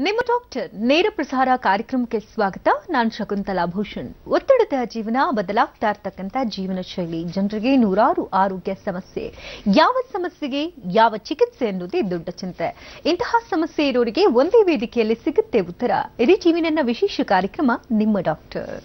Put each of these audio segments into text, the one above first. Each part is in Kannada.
ನಿಮ್ಮ ಡಾಕ್ಟರ್ ನೇರ ಪ್ರಸಾರ ಕಾರ್ಯಕ್ರಮಕ್ಕೆ ಸ್ವಾಗತ ನಾನು ಶಕುಂತಲಾ ಭೂಷಣ್ ಒತ್ತಡದ ಜೀವನ ಬದಲಾಗ್ತಾ ಇರ್ತಕ್ಕಂಥ ಜೀವನ ಶೈಲಿ ಜನರಿಗೆ ನೂರಾರು ಆರೋಗ್ಯ ಸಮಸ್ಯೆ ಯಾವ ಸಮಸ್ಯೆಗೆ ಯಾವ ಚಿಕಿತ್ಸೆ ಅನ್ನೋದೇ ದೊಡ್ಡ ಚಿಂತೆ ಇಂತಹ ಸಮಸ್ಯೆ ಇರೋರಿಗೆ ಒಂದೇ ವೇದಿಕೆಯಲ್ಲಿ ಸಿಗುತ್ತೆ ಉತ್ತರ ಇಡೀ ಟಿವಿ ನನ್ನ ವಿಶೇಷ ಕಾರ್ಯಕ್ರಮ ನಿಮ್ಮ ಡಾಕ್ಟರ್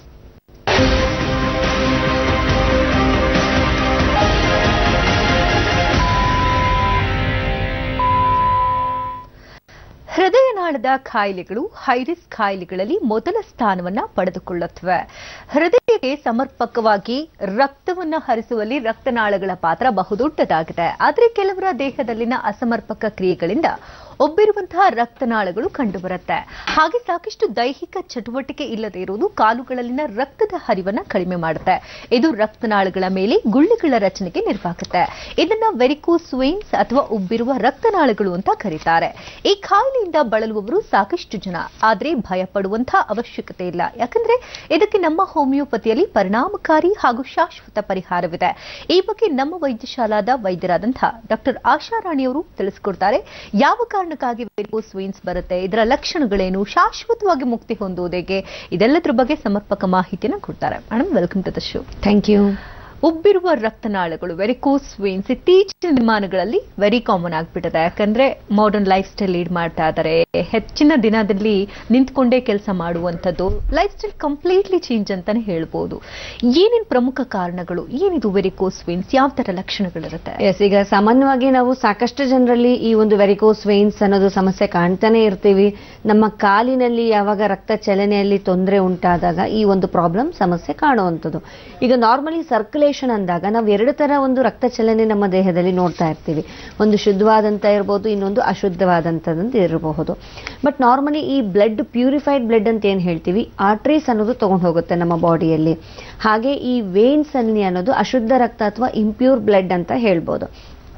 ಹೃದಯನಾಳದ ಕಾಯಿಲೆಗಳು ಹೈರಿಸ್ಕ್ ಕಾಯಿಲೆಗಳಲ್ಲಿ ಮೊದಲ ಸ್ಥಾನವನ್ನ ಪಡೆದುಕೊಳ್ಳುತ್ತವೆ ಹೃದಯಕ್ಕೆ ಸಮರ್ಪಕವಾಗಿ ರಕ್ತವನ್ನ ಹರಿಸುವಲ್ಲಿ ರಕ್ತನಾಳಗಳ ಪಾತ್ರ ಬಹುದೊಡ್ಡದಾಗಿದೆ ಆದರೆ ಕೆಲವರ ದೇಹದಲ್ಲಿನ ಅಸಮರ್ಪಕ ಕ್ರಿಯೆಗಳಿಂದ ಒಬ್ಬಿರುವಂತಹ ರಕ್ತನಾಳಗಳು ಕಂಡುಬರುತ್ತೆ ಹಾಗೆ ಸಾಕಷ್ಟು ದೈಹಿಕ ಚಟುವಟಿಕೆ ಇಲ್ಲದೆ ಇರುವುದು ಕಾಲುಗಳಲ್ಲಿನ ರಕ್ತದ ಹರಿವನ್ನ ಕಡಿಮೆ ಮಾಡುತ್ತೆ ಇದು ರಕ್ತನಾಳಗಳ ಮೇಲೆ ಗುಳ್ಳೆಗಳ ರಚನೆಗೆ ನೆರವಾಗುತ್ತೆ ಇದನ್ನ ವೆರಿಕೋಸ್ ವೇನ್ಸ್ ಅಥವಾ ಉಬ್ಬಿರುವ ರಕ್ತನಾಳಗಳು ಅಂತ ಕರೀತಾರೆ ಈ ಕಾಯಿಲೆಯಿಂದ ಬಳಲುವವರು ಸಾಕಷ್ಟು ಜನ ಆದ್ರೆ ಭಯ ಪಡುವಂತಹ ಅವಶ್ಯಕತೆ ಇಲ್ಲ ಯಾಕಂದ್ರೆ ಇದಕ್ಕೆ ನಮ್ಮ ಹೋಮಿಯೋಪತಿಯಲ್ಲಿ ಪರಿಣಾಮಕಾರಿ ಹಾಗೂ ಶಾಶ್ವತ ಪರಿಹಾರವಿದೆ ಈ ಬಗ್ಗೆ ನಮ್ಮ ವೈದ್ಯಶಾಲಾದ ವೈದ್ಯರಾದಂತಹ ಡಾಕ್ಟರ್ ಆಶಾರಾಣಿಯವರು ತಿಳಿಸಿಕೊಡ್ತಾರೆ ಯಾವ ಕಾರಣಕ್ಕಾಗಿ ವೆರಿಕೋಸ್ ವೇನ್ಸ್ ಬರುತ್ತೆ ಇದರ ಲಕ್ಷಣಗಳೇನು ಶಾಶ್ವತವಾಗಿ ಮುಕ್ತಿ ಹೊಂದುವುದೇಗೆ ಇದೆಲ್ಲದರ ಬಗ್ಗೆ ಸಮರ್ಪಕ ಮಾಹಿತಿಯನ್ನು ಕೊಡ್ತಾರೆ madam welcome to the show thank you ಉಬ್ಬಿರುವ ರಕ್ತನಾಳಗಳು ವೆರಿಕೋಸ್ ವೇನ್ಸ್ ಇತ್ತೀಚಿನ ದಿನಮಾನಗಳಲ್ಲಿ ವೆರಿ ಕಾಮನ್ ಆಗ್ಬಿಟ್ಟಿದೆ ಯಾಕಂದ್ರೆ ಮಾಡರ್ನ್ ಲೈಫ್ ಸ್ಟೈಲ್ ಲೀಡ್ ಮಾಡ್ತಾ ಇದ್ದಾರೆ ಹೆಚ್ಚಿನ ದಿನದಲ್ಲಿ ನಿಂತ್ಕೊಂಡೇ ಕೆಲಸ ಮಾಡುವಂಥದ್ದು ಲೈಫ್ ಸ್ಟೈಲ್ ಕಂಪ್ಲೀಟ್ಲಿ ಚೇಂಜ್ ಅಂತಾನೆ ಹೇಳ್ಬೋದು ಏನೇನು ಪ್ರಮುಖ ಕಾರಣಗಳು ಏನಿದು ವೆರಿಕೋಸ್ ವೇನ್ಸ್ ಯಾವ ತರ ಲಕ್ಷಣಗಳಿರುತ್ತೆ ಎಸ್ ಈಗ ಸಾಮಾನ್ಯವಾಗಿ ನಾವು ಸಾಕಷ್ಟು ಜನರಲ್ಲಿ ಈ ಒಂದು ವೆರಿಕೋಸ್ ವೇನ್ಸ್ ಅನ್ನೋದು ಸಮಸ್ಯೆ ಕಾಣ್ತಾನೆ ಇರ್ತೀವಿ ನಮ್ಮ ಕಾಲಿನಲ್ಲಿ ಯಾವಾಗ ರಕ್ತ ಚಲನೆಯಲ್ಲಿ ತೊಂದರೆ ಉಂಟಾದಾಗ ಈ ಒಂದು ಪ್ರಾಬ್ಲಮ್ ಸಮಸ್ಯೆ ಕಾಣುವಂಥದ್ದು ಈಗ ನಾರ್ಮಲಿ ಸರ್ಕ್ಯುಲೇಷನ್ ಅಂದಾಗ ನಾವು ಎರಡು ತರ ಒಂದು ರಕ್ತ ಚಲನೆ ನಮ್ಮ ದೇಹದಲ್ಲಿ ನೋಡ್ತಾ ಇರ್ತೀವಿ ಒಂದು ಶುದ್ಧವಾದಂತ ಇರ್ಬೋದು ಇನ್ನೊಂದು ಅಶುದ್ಧವಾದಂಥದ್ದು ಇರಬಹುದು ಬಟ್ ನಾರ್ಮಲಿ ಈ ಬ್ಲಡ್ ಪ್ಯೂರಿಫೈಡ್ ಬ್ಲಡ್ ಅಂತ ಏನ್ ಹೇಳ್ತೀವಿ ಆರ್ಟ್ರೀಸ್ ಅನ್ನೋದು ತಗೊಂಡು ಹೋಗುತ್ತೆ ನಮ್ಮ ಬಾಡಿಯಲ್ಲಿ ಹಾಗೆ ಈ ವೇನ್ಸ್ ಅಲ್ಲಿ ಅನ್ನೋದು ಅಶುದ್ಧ ರಕ್ತ ಅಥವಾ ಇಂಪ್ಯೂರ್ ಬ್ಲಡ್ ಅಂತ ಹೇಳ್ಬೋದು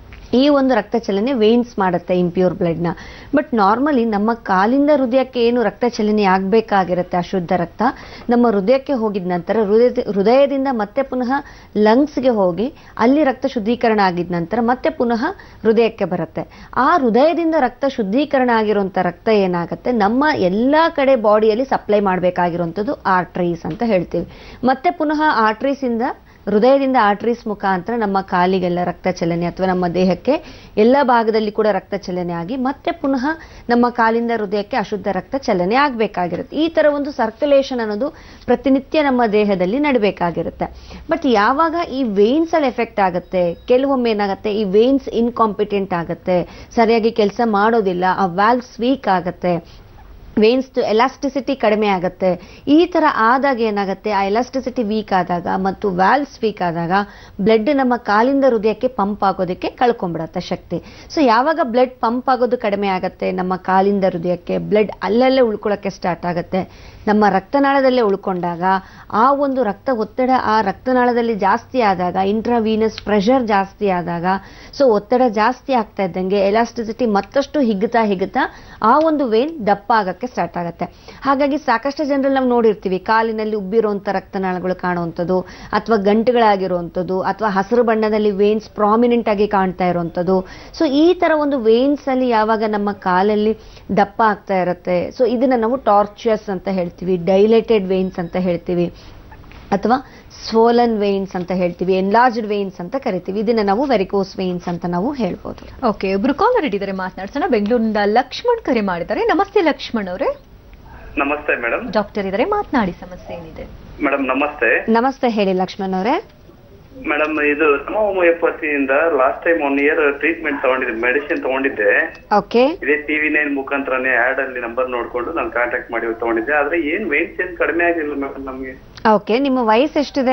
ಈ ಒಂದು ರಕ್ತ ಚಲನೆ ವೇನ್ಸ್ ಮಾಡುತ್ತೆ ಇಂಪ್ಯೂರ್ ಬ್ಲಡ್ ನ ಬಟ್ ನಾರ್ಮಲಿ ನಮ್ಮ ಕಾಲಿಂದ ಹೃದಯಕ್ಕೆ ಏನು ರಕ್ತ ಚಲನೆ ಆಗ್ಬೇಕಾಗಿರುತ್ತೆ ಅಶುದ್ಧ ರಕ್ತ ನಮ್ಮ ಹೃದಯಕ್ಕೆ ಹೋಗಿದ ನಂತರ ಹೃದಯ ಹೃದಯದಿಂದ ಮತ್ತೆ ಪುನಃ ಲಂಗ್ಸ್ಗೆ ಹೋಗಿ ಅಲ್ಲಿ ರಕ್ತ ಶುದ್ಧೀಕರಣ ಆಗಿದ ನಂತರ ಮತ್ತೆ ಪುನಃ ಹೃದಯಕ್ಕೆ ಬರುತ್ತೆ ಆ ಹೃದಯದಿಂದ ರಕ್ತ ಶುದ್ಧೀಕರಣ ಆಗಿರುವಂತ ರಕ್ತ ಏನಾಗುತ್ತೆ ನಮ್ಮ ಎಲ್ಲಾ ಕಡೆ ಬಾಡಿಯಲ್ಲಿ ಸಪ್ಲೈ ಮಾಡಬೇಕಾಗಿರುವಂಥದ್ದು ಆರ್ಟ್ರೀಸ್ ಅಂತ ಹೇಳ್ತೀವಿ ಮತ್ತೆ ಪುನಃ ಆರ್ಟ್ರೀಸ್ ಇಂದ ಹೃದಯದಿಂದ ಆರ್ಟ್ರೀಸ್ ಮುಖಾಂತರ ನಮ್ಮ ಕಾಲಿಗೆಲ್ಲ ರಕ್ತ ಚಲನೆ ಅಥವಾ ನಮ್ಮ ದೇಹಕ್ಕೆ ಎಲ್ಲ ಭಾಗದಲ್ಲಿ ಕೂಡ ರಕ್ತ ಚಲನೆ ಆಗಿ ಮತ್ತೆ ಪುನಃ ನಮ್ಮ ಕಾಲಿಂದ ಹೃದಯಕ್ಕೆ ಅಶುದ್ಧ ರಕ್ತ ಚಲನೆ ಆಗಬೇಕಾಗಿರುತ್ತೆ ಈ ತರ ಒಂದು ಸರ್ಕ್ಯುಲೇಷನ್ ಅನ್ನೋದು ಪ್ರತಿನಿತ್ಯ ನಮ್ಮ ದೇಹದಲ್ಲಿ ನಡಬೇಕಾಗಿರುತ್ತೆ ಬಟ್ ಯಾವಾಗ ಈ ವೇನ್ಸ್ ಅಲ್ಲಿ ಎಫೆಕ್ಟ್ ಆಗುತ್ತೆ ಕೆಲವೊಮ್ಮೆ ಏನಾಗುತ್ತೆ ಈ ವೇನ್ಸ್ ಇನ್ಕಾಂಪಿಟೆಂಟ್ ಆಗುತ್ತೆ ಸರಿಯಾಗಿ ಕೆಲಸ ಮಾಡೋದಿಲ್ಲ ಆ ವ್ಯಾಲ್ವ್ಸ್ ವೀಕ್ ಆಗುತ್ತೆ ವೇನ್ಸ್ ಎಲಾಸ್ಟಿಸಿಟಿ ಕಡಿಮೆ ಆಗುತ್ತೆ ಈ ತರ ಆದಾಗ ಏನಾಗುತ್ತೆ ಆ ಎಲಾಸ್ಟಿಸಿಟಿ ವೀಕ್ ಆದಾಗ ಮತ್ತು ವ್ಯಾಲ್ವ್ಸ್ ವೀಕ್ ಆದಾಗ ಬ್ಲಡ್ ನಮ್ಮ ಕಾಲಿಂದ ಹೃದಯಕ್ಕೆ ಪಂಪ್ ಆಗೋದಕ್ಕೆ ಕಳ್ಕೊಂಡ್ಬಿಡತ್ತೆ ಶಕ್ತಿ ಸೊ ಯಾವಾಗ ಬ್ಲಡ್ ಪಂಪ್ ಆಗೋದು ಕಡಿಮೆ ಆಗುತ್ತೆ ನಮ್ಮ ಕಾಲಿಂದ ಹೃದಯಕ್ಕೆ ಬ್ಲಡ್ ಅಲ್ಲಲ್ಲೇ ಉಳ್ಕೊಳ್ಳೋಕೆ ಸ್ಟಾರ್ಟ್ ಆಗುತ್ತೆ ನಮ್ಮ ರಕ್ತನಾಳದಲ್ಲೇ ಉಳ್ಕೊಂಡಾಗ ಆ ಒಂದು ರಕ್ತ ಒತ್ತಡ ಆ ರಕ್ತನಾಳದಲ್ಲಿ ಜಾಸ್ತಿ ಆದಾಗ ಇಂಟ್ರಾವೀನಸ್ ಪ್ರೆಷರ್ ಜಾಸ್ತಿ ಆದಾಗ ಸೊ ಒತ್ತಡ ಜಾಸ್ತಿ ಆಗ್ತಾ ಇದ್ದಂಗೆ ಎಲಾಸ್ಟಿಸಿಟಿ ಮತ್ತಷ್ಟು ಹಿಗ್ಗುತ್ತಾ ಹಿಗ್ಗುತ್ತಾ ಆ ಒಂದು ವೇನ್ ದಪ್ಪ ಆಗಕ್ಕೆ ಸ್ಟಾರ್ಟ್ ಆಗುತ್ತೆ ಹಾಗಾಗಿ ಸಾಕಷ್ಟು ಜನರಲ್ಲಿ ನಾವು ನೋಡಿರ್ತೀವಿ ಕಾಲಿನಲ್ಲಿ ಉಬ್ಬಿರುವಂತ ರಕ್ತನಾಳಗಳು ಕಾಣುವಂಥದ್ದು ಅಥವಾ ಗಂಟುಗಳಾಗಿರುವಂಥದ್ದು ಅಥವಾ ಹಸಿರು ಬಣ್ಣದಲ್ಲಿ ವೇನ್ಸ್ ಪ್ರಾಮಿನೆಂಟ್ ಆಗಿ ಕಾಣ್ತಾ ಇರುವಂಥದ್ದು ಸೊ ಈ ತರ ಒಂದು ವೇನ್ಸ್ ಅಲ್ಲಿ ಯಾವಾಗ ನಮ್ಮ ಕಾಲಲ್ಲಿ ದಪ್ಪ ಆಗ್ತಾ ಇರುತ್ತೆ ಸೊ ಇದನ್ನ ನಾವು ಟಾರ್ಚಸ್ ಅಂತ ಹೇಳ್ತೀವಿ ಡೈಲೇಟೆಡ್ ವೇನ್ಸ್ ಅಂತ ಹೇಳ್ತೀವಿ ಅಥವಾ ಸ್ವೋಲನ್ ವೇನ್ಸ್ ಅಂತ ಹೇಳ್ತೀವಿ ಎನ್ಲಾರ್ಜ್ಡ್ ವೇನ್ಸ್ ಅಂತ ಕರಿತೀವಿ ಇದನ್ನ ನಾವು ವೆರಿಕೋಸ್ ವೇನ್ಸ್ ಅಂತ ನಾವು ಹೇಳ್ಬೋದು ಓಕೆ ಒಬ್ರು ಕಾಲರ್ ಇಟ್ಟಿದ್ದಾರೆ ಮಾತನಾಡ್ಸೋಣ ಬೆಂಗಳೂರಿನಿಂದ ಲಕ್ಷ್ಮಣ್ ಕರೆ ಮಾಡಿದ್ದಾರೆ ನಮಸ್ತೆ ಲಕ್ಷ್ಮಣ್ ಅವರೇ ನಮಸ್ತೆ ಮೇಡಮ್ ಡಾಕ್ಟರ್ ಇದ್ದಾರೆ ಮಾತನಾಡಿ ಸಮಸ್ಯೆ ಏನಿದೆ ಮೇಡಮ್ ನಮಸ್ತೆ ನಮಸ್ತೆ ಹೇಳಿ ಲಕ್ಷ್ಮಣ್ ಅವರೇ ಮೇಡಮ್ ಇದು ನಮ್ಮ ಹೋಮಿಯೋಪತಿಯಿಂದ last time one year treatment ತಗೊಂಡಿದ್ದೆ ಮೆಡಿಸಿನ್ ತಗೊಂಡಿದ್ದೆ ಓಕೆ ಇದೇ ಟಿವಿ ನೈನ್ ಮುಖಾಂತರನೇ ಆಡ್ ಅಲ್ಲಿ ನಂಬರ್ ನೋಡ್ಕೊಂಡು ನಾನು ಕಾಂಟ್ಯಾಕ್ಟ್ ಮಾಡಿ ತಗೊಂಡಿದ್ದೆ ಆದ್ರೆ ಏನ್ ವೇಟ್ ಚೇಂಜ್ ಕಡಿಮೆ ಆಗಿಲ್ಲ ಮೇಡಮ್ ನಮ್ಗೆ ಓಕೆ ನಿಮ್ಮ ವಯಸ್ಸು ಎಷ್ಟಿದೆ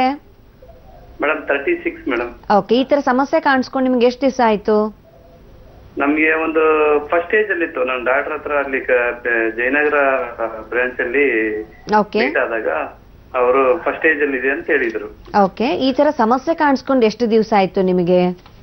madam thirty six madam okay ಈ ತರ ಸಮಸ್ಯೆ ಕಾಣಿಸ್ಕೊಂಡು ನಿಮ್ಗೆ ಎಷ್ಟು ದಿವಸ ಆಯ್ತು ನಮ್ಗೆ ಒಂದು ಫಸ್ಟ್ ಏಜ್ ಅಲ್ಲಿ ಇತ್ತು ನಾನು ಡಾಕ್ಟರ್ ಹತ್ರ ಅಲ್ಲಿ ಕ- ಬೆ- ಜಯನಗರ ಬ್ರಾಂಚ್ ಅಲ್ಲಿ ಓಕೆ ಮೀಟ್ ಆದಾಗ ಅವರು ಫಸ್ಟ್ ಏಜ್ ಅಲ್ಲಿ ಇದೆ ಅಂತ ಹೇಳಿದ್ರು ಓಕೆ ಈ ತರ ಸಮಸ್ಯೆ ಕಾಣಿಸ್ಕೊಂಡು ಎಷ್ಟು ದಿವಸ ಆಯ್ತು ನಿಮಗೆ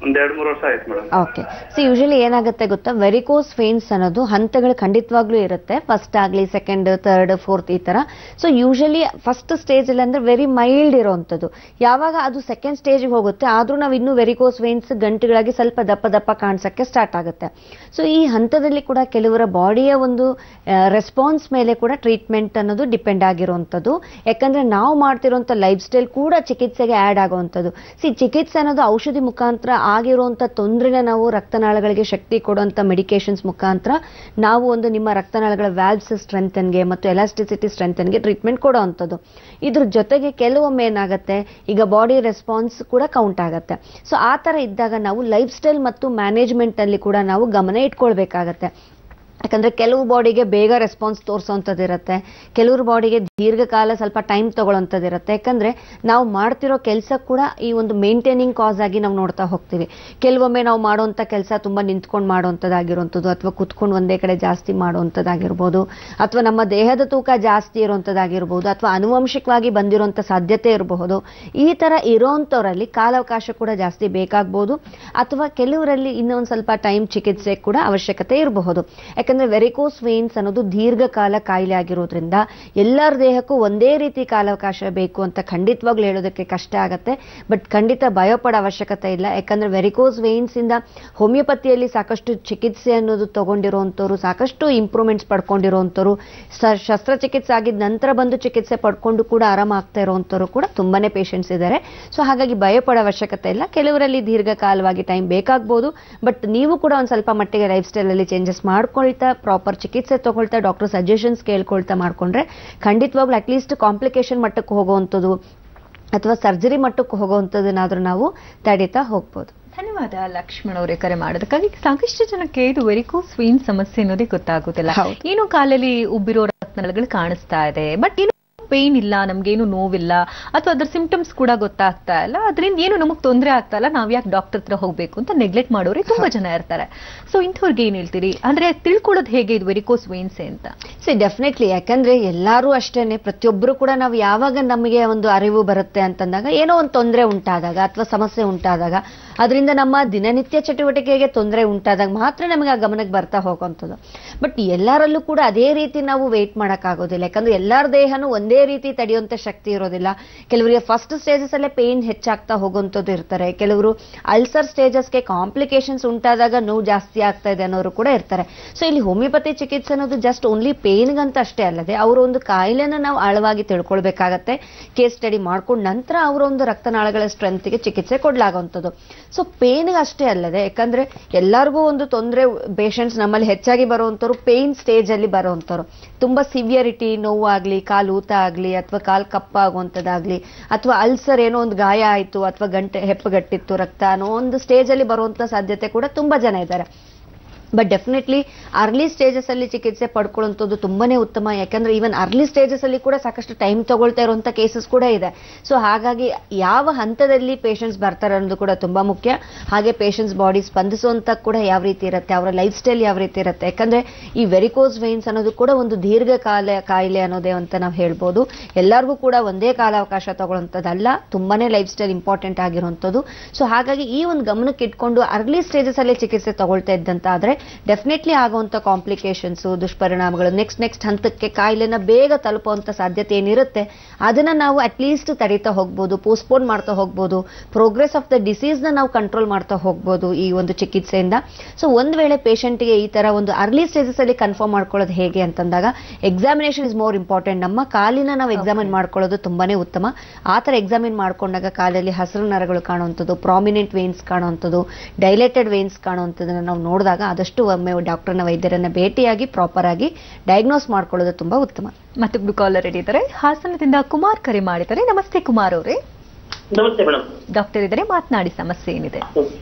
ಒಂದ್ ಎರಡ್ ಮೂರು ವರ್ಷ ಆಯ್ತು ಮೇಡಮ್ ಓಕೆ ಸೊ ಯೂಶಲಿ ಏನಾಗುತ್ತೆ ಗೊತ್ತಾ ವೆರಿಕೋಸ್ ಫೇನ್ಸ್ ಅನ್ನೋದು ಹಂತಗಳು ಖಂಡಿತವಾಗ್ಲೂ ಇರುತ್ತೆ ಫಸ್ಟ್ ಆಗಲಿ ಸೆಕೆಂಡ್ ಥರ್ಡ್ ಫೋರ್ತ್ ಈ ತರ ಸೊ ಯೂಶಲಿ ಫಸ್ಟ್ ಸ್ಟೇಜ್ ಅಲ್ಲಿ ಅಂದ್ರೆ ವೆರಿ ಮೈಲ್ಡ್ ಇರೋವಂಥದ್ದು ಯಾವಾಗ ಅದು ಸೆಕೆಂಡ್ ಸ್ಟೇಜ್ಗೆ ಹೋಗುತ್ತೆ ಆದ್ರೂ ನಾವು ಇನ್ನೂ ವೆರಿಕೋಸ್ ವೇನ್ಸ್ ಗಂಟುಗಳಾಗಿ ಸ್ವಲ್ಪ ದಪ್ಪ ದಪ್ಪ ಕಾಣಿಸಕ್ಕೆ ಸ್ಟಾರ್ಟ್ ಆಗುತ್ತೆ ಸೊ ಈ ಹಂತದಲ್ಲಿ ಕೂಡ ಕೆಲವರ ಬಾಡಿಯ ಒಂದು ರೆಸ್ಪಾನ್ಸ್ ಮೇಲೆ ಕೂಡ ಟ್ರೀಟ್ಮೆಂಟ್ ಅನ್ನೋದು ಡಿಪೆಂಡ್ ಆಗಿರುವಂಥದ್ದು ಯಾಕಂದ್ರೆ ನಾವು ಮಾಡ್ತಿರುವಂಥ ಲೈಫ್ ಸ್ಟೈಲ್ ಕೂಡ ಚಿಕಿತ್ಸೆಗೆ ಆ್ಯಡ್ ಆಗುವಂಥದ್ದು ಸಿ ಚಿಕಿತ್ಸೆ ಅನ್ನೋದು ಔಷಧಿ ಮುಖಾಂತರ ಆಗಿರುವಂಥ ತೊಂದರೆನ ನಾವು ರಕ್ತನಾಳಗಳಿಗೆ ಶಕ್ತಿ ಕೊಡುವಂಥ ಮೆಡಿಕೇಶನ್ಸ್ ಮುಖಾಂತರ ನಾವು ಒಂದು ನಿಮ್ಮ ರಕ್ತನಾಳಗಳ ವ್ಯಾಲ್ವ್ಸ್ ಸ್ಟ್ರೆಂಥನ್ಗೆ ಮತ್ತು ಎಲಾಸ್ಟಿಸಿಟಿ ಸ್ಟ್ರೆಂಥನ್ಗೆ ಟ್ರೀಟ್ಮೆಂಟ್ ಕೊಡೋವಂಥದ್ದು ಇದ್ರ ಜೊತೆಗೆ ಕೆಲವೊಮ್ಮೆ ಏನಾಗುತ್ತೆ ಈಗ ಬಾಡಿ ರೆಸ್ಪಾನ್ಸ್ ಕೂಡ ಕೌಂಟ್ ಆಗುತ್ತೆ ಸೊ ಆ ಥರ ಇದ್ದಾಗ ನಾವು ಲೈಫ್ ಸ್ಟೈಲ್ ಮತ್ತು ಮ್ಯಾನೇಜ್ಮೆಂಟ್ ಅಲ್ಲಿ ಕೂಡ ನಾವು ಗಮನ ಇಟ್ಕೊಳ್ಬೇಕಾಗತ್ತೆ ಯಾಕಂದ್ರೆ ಕೆಲವು ಬಾಡಿಗೆ ಬೇಗ ರೆಸ್ಪಾನ್ಸ್ ತೋರಿಸೋವಂಥದ್ದು ಇರುತ್ತೆ ಕೆಲವ್ರ ಬಾಡಿಗೆ ದೀರ್ಘಕಾಲ ಸ್ವಲ್ಪ ಟೈಮ್ ತಗೊಳ್ಳೋಂಥದ್ದು ಇರುತ್ತೆ ಯಾಕಂದ್ರೆ ನಾವು ಮಾಡ್ತಿರೋ ಕೆಲಸ ಕೂಡ ಈ ಒಂದು ಮೇಂಟೈನಿಂಗ್ ಕಾಸ್ ಆಗಿ ನಾವು ನೋಡ್ತಾ ಹೋಗ್ತೀವಿ ಕೆಲವೊಮ್ಮೆ ನಾವು ಮಾಡುವಂಥ ಕೆಲಸ ತುಂಬ ನಿಂತ್ಕೊಂಡು ಮಾಡುವಂಥದ್ದಾಗಿರುವಂಥದ್ದು ಅಥವಾ ಕುತ್ಕೊಂಡು ಒಂದೇ ಕಡೆ ಜಾಸ್ತಿ ಮಾಡುವಂಥದ್ದಾಗಿರ್ಬೋದು ಅಥವಾ ನಮ್ಮ ದೇಹದ ತೂಕ ಜಾಸ್ತಿ ಇರುವಂಥದ್ದಾಗಿರ್ಬೋದು ಅಥವಾ ಆನುವಂಶಿಕವಾಗಿ ಬಂದಿರುವಂಥ ಸಾಧ್ಯತೆ ಇರಬಹುದು ಈ ಥರ ಇರೋಂಥವ್ರಲ್ಲಿ ಕಾಲಾವಕಾಶ ಕೂಡ ಜಾಸ್ತಿ ಬೇಕಾಗ್ಬೋದು ಅಥವಾ ಕೆಲವರಲ್ಲಿ ಇನ್ನೊಂದು ಸ್ವಲ್ಪ ಟೈಮ್ ಚಿಕಿತ್ಸೆ ಕೂಡ ಅವಶ್ಯಕತೆ ಇರಬಹುದು ಯಾಕಂದ್ರೆ ವೆರಿಕೋಸ್ ವೇನ್ಸ್ ಅನ್ನೋದು ದೀರ್ಘಕಾಲ ಕಾಯಿಲೆ ಆಗಿರೋದ್ರಿಂದ ಎಲ್ಲರ ದೇಹಕ್ಕೂ ಒಂದೇ ರೀತಿ ಕಾಲಾವಕಾಶ ಬೇಕು ಅಂತ ಖಂಡಿತವಾಗ್ಲೂ ಹೇಳೋದಕ್ಕೆ ಕಷ್ಟ ಆಗತ್ತೆ ಬಟ್ ಖಂಡಿತ ಭಯಪಡೋ ಅವಶ್ಯಕತೆ ಇಲ್ಲ ಯಾಕಂದ್ರೆ ವೆರಿಕೋಸ್ ವೇನ್ಸ್ ಇಂದ ಹೋಮಿಯೋಪತಿಯಲ್ಲಿ ಸಾಕಷ್ಟು ಚಿಕಿತ್ಸೆ ಅನ್ನೋದು ತಗೊಂಡಿರುವಂಥವ್ರು ಸಾಕಷ್ಟು ಇಂಪ್ರೂವ್ಮೆಂಟ್ಸ್ ಪಡ್ಕೊಂಡಿರುವಂಥವ್ರು ಸ- ಶಸ್ತ್ರಚಿಕಿತ್ಸೆ ಆಗಿದ ನಂತರ ಬಂದು ಚಿಕಿತ್ಸೆ ಪಡ್ಕೊಂಡು ಕೂಡ ಆರಾಮಾಗ್ತಾ ಇರುವಂಥವ್ರು ಕೂಡ ತುಂಬಾನೇ ಪೇಷಂಟ್ಸ್ ಇದ್ದಾರೆ ಸೊ ಹಾಗಾಗಿ ಭಯಪಡೋ ಅವಶ್ಯಕತೆ ಇಲ್ಲ ಕೆಲವರಲ್ಲಿ ದೀರ್ಘಕಾಲವಾಗಿ ಟೈಮ್ ಬೇಕಾಗ್ಬೋದು ಬಟ್ ನೀವು ಕೂಡ ಒಂದು ಸ್ವಲ್ಪ ಮಟ್ಟಿಗೆ ಲೈಫ್ ಸ್ಟೈಲಲ್ಲಿ ಚೇಂಜಸ್ ಮಾಡ್ಕೊಳ್ತಾ ಪ್ರಾಪರ್ ಚಿಕಿತ್ಸೆ ತಗೊಳ್ತಾ ಡಾಕ್ಟರ್ ಸಜೆಷನ್ಸ್ ಕೇಳ್ಕೊಳ್ತಾ ಮಾಡ್ಕೊಂಡ್ರೆ ಖಂಡಿತವಾಗ್ಲೂ ಅಟ್ಲೀಸ್ಟ್ ಕಾಂಪ್ಲಿಕೇಶನ್ ಮಟ್ಟಕ್ಕೆ ಹೋಗುವಂಥದ್ದು ಅಥವಾ ಸರ್ಜರಿ ಮಟ್ಟಕ್ಕೆ ಹೋಗುವಂಥದ್ದನ್ನಾದ್ರೂ ನಾವು ತಡೀತಾ ಹೋಗ್ಬೋದು ಧನ್ಯವಾದ ಲಕ್ಷ್ಮಣ್ ಅವರೇ ಕರೆ ಮಾಡೋದಕ್ಕಾಗಿ ಸಾಕಷ್ಟು ಜನಕ್ಕೆ ಇದು ವೆರಿಕೋಸ್ ವೀನ್ ಸಮಸ್ಯೆ ಅನ್ನೋದೇ ಗೊತ್ತಾಗುತ್ತಿಲ್ಲ ಹೌದು. ಏನು ಕಾಲಲ್ಲಿ ಉಬ್ಬಿರೋ ರಕ್ತನಾಳಗಳು ಕಾಣಿಸ್ತಾ ಇದೆ ಬಟ್ ಏನು ಪೇನ್ ಇಲ್ಲ ನಮ್ಗೇನು ನೋವಿಲ್ಲ ಅಥವಾ ಅದ್ರ ಸಿಂಪ್ಟಮ್ಸ್ ಕೂಡ ಗೊತ್ತಾಗ್ತಾ ಇಲ್ಲ ಅದರಿಂದ ಏನು ನಮಗ್ ತೊಂದರೆ ಆಗ್ತಾ ಇಲ್ಲ ನಾವ್ ಯಾಕೆ ಡಾಕ್ಟರ್ ಹತ್ರ ಹೋಗ್ಬೇಕು ಅಂತ ನೆಗ್ಲೆಕ್ಟ್ ಮಾಡೋರು ತುಂಬಾ ಜನ ಇರ್ತಾರೆ ಸೊ ಇಂಥವ್ರಿಗೆ ಏನ್ ಹೇಳ್ತೀರಿ ಅಂದ್ರೆ ತಿಳ್ಕೊಳ್ಳೋದು ಹೇಗೆ ಇದು ವೆರಿಕೋಸ್ ವೇನ್ಸ್ ಅಂತ ಸಿ ಡೆಫಿನೆಟ್ಲಿ ಯಾಕಂದ್ರೆ ಎಲ್ಲರೂ ಅಷ್ಟೇನೆ ಪ್ರತಿಯೊಬ್ಬರು ಕೂಡ ನಾವು ಯಾವಾಗ ನಮಗೆ ಒಂದು ಅರಿವು ಬರುತ್ತೆ ಅಂತಂದಾಗ ಏನೋ ಒಂದು ತೊಂದರೆ ಉಂಟಾದಾಗ ಅಥವಾ ಸಮಸ್ಯೆ ಉಂಟಾದಾಗ ಅದರಿಂದ ನಮ್ಮ ದಿನನಿತ್ಯ ಚಟುವಟಿಕೆಗೆ ತೊಂದರೆ ಉಂಟಾದಾಗ ಮಾತ್ರ ನಮಗೆ ಆ ಗಮನಕ್ಕೆ ಬರ್ತಾ ಹೋಗುವಂಥದ್ದು ಬಟ್ ಎಲ್ಲರಲ್ಲೂ ಕೂಡ ಅದೇ ರೀತಿ ನಾವು ವೆಯ್ಟ್ ಮಾಡೋಕ್ಕಾಗೋದಿಲ್ಲ ಯಾಕಂದ್ರೆ ಎಲ್ಲರ ದೇಹನೂ ಒಂದೇ ರೀತಿ ತಡೆಯುವಂಥ ಶಕ್ತಿ ಇರೋದಿಲ್ಲ ಕೆಲವರಿಗೆ ಫಸ್ಟ್ ಸ್ಟೇಜಸ್ ಅಲ್ಲೇ ಪೇನ್ ಹೆಚ್ಚಾಗ್ತಾ ಹೋಗುವಂಥದ್ದು ಇರ್ತಾರೆ ಕೆಲವರು ಅಲ್ಸರ್ ಸ್ಟೇಜಸ್ಗೆ ಕಾಂಪ್ಲಿಕೇಶನ್ಸ್ ಉಂಟಾದಾಗ ನೋವು ಜಾಸ್ತಿ ಆಗ್ತಾ ಇದೆ ಅನ್ನೋರು ಕೂಡ ಇರ್ತಾರೆ ಸೊ ಇಲ್ಲಿ ಹೋಮಿಯೋಪತಿ ಚಿಕಿತ್ಸೆ ಅನ್ನೋದು ಜಸ್ಟ್ ಓನ್ಲಿ ಪೇನ್ಗಂತ ಅಷ್ಟೇ ಅಲ್ಲದೆ ಅವರ ಒಂದು ಕಾಯಿಲೆನ ನಾವು ಆಳವಾಗಿ ತಿಳ್ಕೊಳ್ಬೇಕಾಗತ್ತೆ ಕೇಸ್ ಸ್ಟಡಿ ಮಾಡ್ಕೊಂಡ ನಂತರ ಅವರ ಒಂದು ರಕ್ತನಾಳಗಳ ಸ್ಟ್ರೆಂತ್ಗೆ ಚಿಕಿತ್ಸೆ ಕೊಡ್ಲಾಗುವಂಥದ್ದು ಸೊ ಪೇನ್ಗೆ ಅಷ್ಟೇ ಅಲ್ಲದೆ ಯಾಕಂದ್ರೆ ಎಲ್ಲರಿಗೂ ಒಂದು ತೊಂದರೆ ಪೇಷಂಟ್ಸ್ ನಮ್ಮಲ್ಲಿ ಹೆಚ್ಚಾಗಿ ಬರುವಂಥವ್ರು ಪೇನ್ ಸ್ಟೇಜ್ ಅಲ್ಲಿ ಬರುವಂಥವ್ರು ತುಂಬಾ ಸಿವಿಯರಿಟಿ ನೋವಾಗ್ಲಿ ಕಾಲು ಊತ ಆಗ್ಲಿ ಅಥವಾ ಕಾಲು ಕಪ್ಪಾಗುವಂಥದ್ದಾಗ್ಲಿ ಅಥವಾ ಅಲ್ಸರ್ ಏನೋ ಒಂದು ಗಾಯ ಆಯ್ತು ಅಥವಾ ಗಂಟೆ ಹೆಪ್ಪುಗಟ್ಟಿತ್ತು ರಕ್ತ ಅನ್ನೋ ಒಂದು ಸ್ಟೇಜ್ ಅಲ್ಲಿ ಬರುವಂತ ಸಾಧ್ಯತೆ ಕೂಡ ತುಂಬಾ ಜನ ಇದ್ದಾರೆ ಬಟ್ ಡೆಫಿನೆಟ್ಲಿ ಅರ್ಲಿ ಸ್ಟೇಜಸ್ ಅಲ್ಲಿ ಚಿಕಿತ್ಸೆ ಪಡ್ಕೊಳ್ಳುವಂಥದ್ದು ತುಂಬಾನೇ ಉತ್ತಮ ಯಾಕಂದ್ರೆ ಈವನ್ ಅರ್ಲಿ ಸ್ಟೇಜಸ್ ಅಲ್ಲಿ ಕೂಡ ಸಾಕಷ್ಟು ಟೈಮ್ ತಗೊಳ್ತಾ ಇರುವಂತ ಕೇಸಸ್ ಕೂಡ ಇದೆ ಸೊ ಹಾಗಾಗಿ ಯಾವ ಹಂತದಲ್ಲಿ ಪೇಷಂಟ್ಸ್ ಬರ್ತಾರೆ ಅನ್ನೋದು ಕೂಡ ತುಂಬಾ ಮುಖ್ಯ ಹಾಗೆ ಪೇಷಂಟ್ಸ್ ಬಾಡಿ ಸ್ಪಂದಿಸುವಂತ ಕೂಡ ಯಾವ ರೀತಿ ಇರುತ್ತೆ ಅವರ ಲೈಫ್ ಸ್ಟೈಲ್ ಯಾವ ರೀತಿ ಇರುತ್ತೆ ಯಾಕಂದ್ರೆ ಈ ವೆರಿಕೋಸ್ ವೈನ್ಸ್ ಅನ್ನೋದು ಕೂಡ ಒಂದು ದೀರ್ಘಕಾಲ ಕಾಯಿಲೆ ಅನ್ನೋದೇ ಅಂತ ನಾವು ಹೇಳ್ಬೋದು ಎಲ್ಲರಿಗೂ ಕೂಡ ಒಂದೇ ಕಾಲಾವಕಾಶ ತಗೊಳ್ಳುವಂಥದ್ದಲ್ಲ ತುಂಬಾನೇ ಲೈಫ್ ಸ್ಟೈಲ್ ಇಂಪಾರ್ಟೆಂಟ್ ಆಗಿರುವಂಥದ್ದು ಸೊ ಹಾಗಾಗಿ ಈ ಒಂದು ಗಮನಕ್ಕೆ ಇಟ್ಕೊಂಡು ಅರ್ಲಿ ಸ್ಟೇಜಸ್ ಅಲ್ಲಿ ಚಿಕಿತ್ಸೆ ತಗೊಳ್ತಾ ಇದ್ದಂತ ಆದ್ರೆ ಡೆಫಿನೆಟ್ಲಿ ಆಗುವಂತ ಕಾಂಪ್ಲಿಕೇಶನ್ಸ್ ದುಷ್ಪರಿಣಾಮಗಳು ನೆಕ್ಸ್ಟ್ ನೆಕ್ಸ್ಟ್ ಹಂತಕ್ಕೆ ಕಾಯಿಲೆನ ಬೇಗ ತಲುಪುವಂತ ಸಾಧ್ಯತೆ ಏನಿರುತ್ತೆ ಅದನ್ನ ನಾವು ಅಟ್ಲೀಸ್ಟ್ ತಡೀತಾ ಹೋಗ್ಬೋದು ಪೋಸ್ಟ್ಪೋನ್ ಮಾಡ್ತಾ ಹೋಗ್ಬೋದು ಪ್ರೋಗ್ರೆಸ್ ಆಫ್ ದ ಡಿಸೀಸ್ ನ ನಾವು ಕಂಟ್ರೋಲ್ ಮಾಡ್ತಾ ಹೋಗ್ಬೋದು ಈ ಒಂದು ಚಿಕಿತ್ಸೆಯಿಂದ ಸೊ ಒಂದ್ ವೇಳೆ ಪೇಷಂಟ್ಗೆ ಈ ತರ ಒಂದು ಅರ್ಲಿ ಸ್ಟೇಜಸ್ ಅಲ್ಲಿ ಕನ್ಫರ್ಮ್ ಮಾಡ್ಕೊಳ್ಳೋದು ಹೇಗೆ ಅಂತಂದಾಗ ಎಕ್ಸಾಮಿನೇಷನ್ ಇಸ್ ಮೋರ್ ಇಂಪಾರ್ಟೆಂಟ್ ನಮ್ಮ ಕಾಲಿನ ನಾವು ಎಕ್ಸಾಮಿನ್ ಮಾಡ್ಕೊಳ್ಳೋದು ತುಂಬಾನೇ ಉತ್ತಮ ಆ ತರ ಎಕ್ಸಾಮಿನ್ ಮಾಡ್ಕೊಂಡಾಗ ಕಾಲಲ್ಲಿ ಹಸಿರು ನರಗಳು ಕಾಣುವಂಥದ್ದು ಪ್ರಾಮಿನೆಂಟ್ ವೇನ್ಸ್ ಕಾಣುವಂಥದ್ದು ಡೈಲೇಟೆಡ್ ವೇನ್ಸ್ ಕಾಣುವಂಥದ್ದನ್ನ ನಾವು ನೋಡಿದಾಗ ಆದಷ್ಟು ಒಮ್ಮೆ ಡಾಕ್ಟರ್ನ ವೈದ್ಯರನ್ನ ಭೇಟಿಯಾಗಿ ಪ್ರಾಪರ್ ಆಗಿ ಡಯಾಗ್ನೋಸ್ ಮಾಡ್ಕೊಳ್ಳೋದು ತುಂಬಾ ಉತ್ತಮ ಮತ್ತೊಬ್ರು ಕಾಲರ್ ಇದ್ದಾರೆ ಹಾಸನದಿಂದ ಕುಮಾರ್ ಕರೆ ಮಾಡಿದ್ದಾರೆ ನಮಸ್ತೆ ಕುಮಾರ್ ಅವರೇ ನಮಸ್ತೆ ಮೇಡಮ್ ಡಾಕ್ಟರ್ ಇದ್ದಾರೆ ಮಾತನಾಡಿ ಸಮಸ್ಯೆ ಏನಿದೆ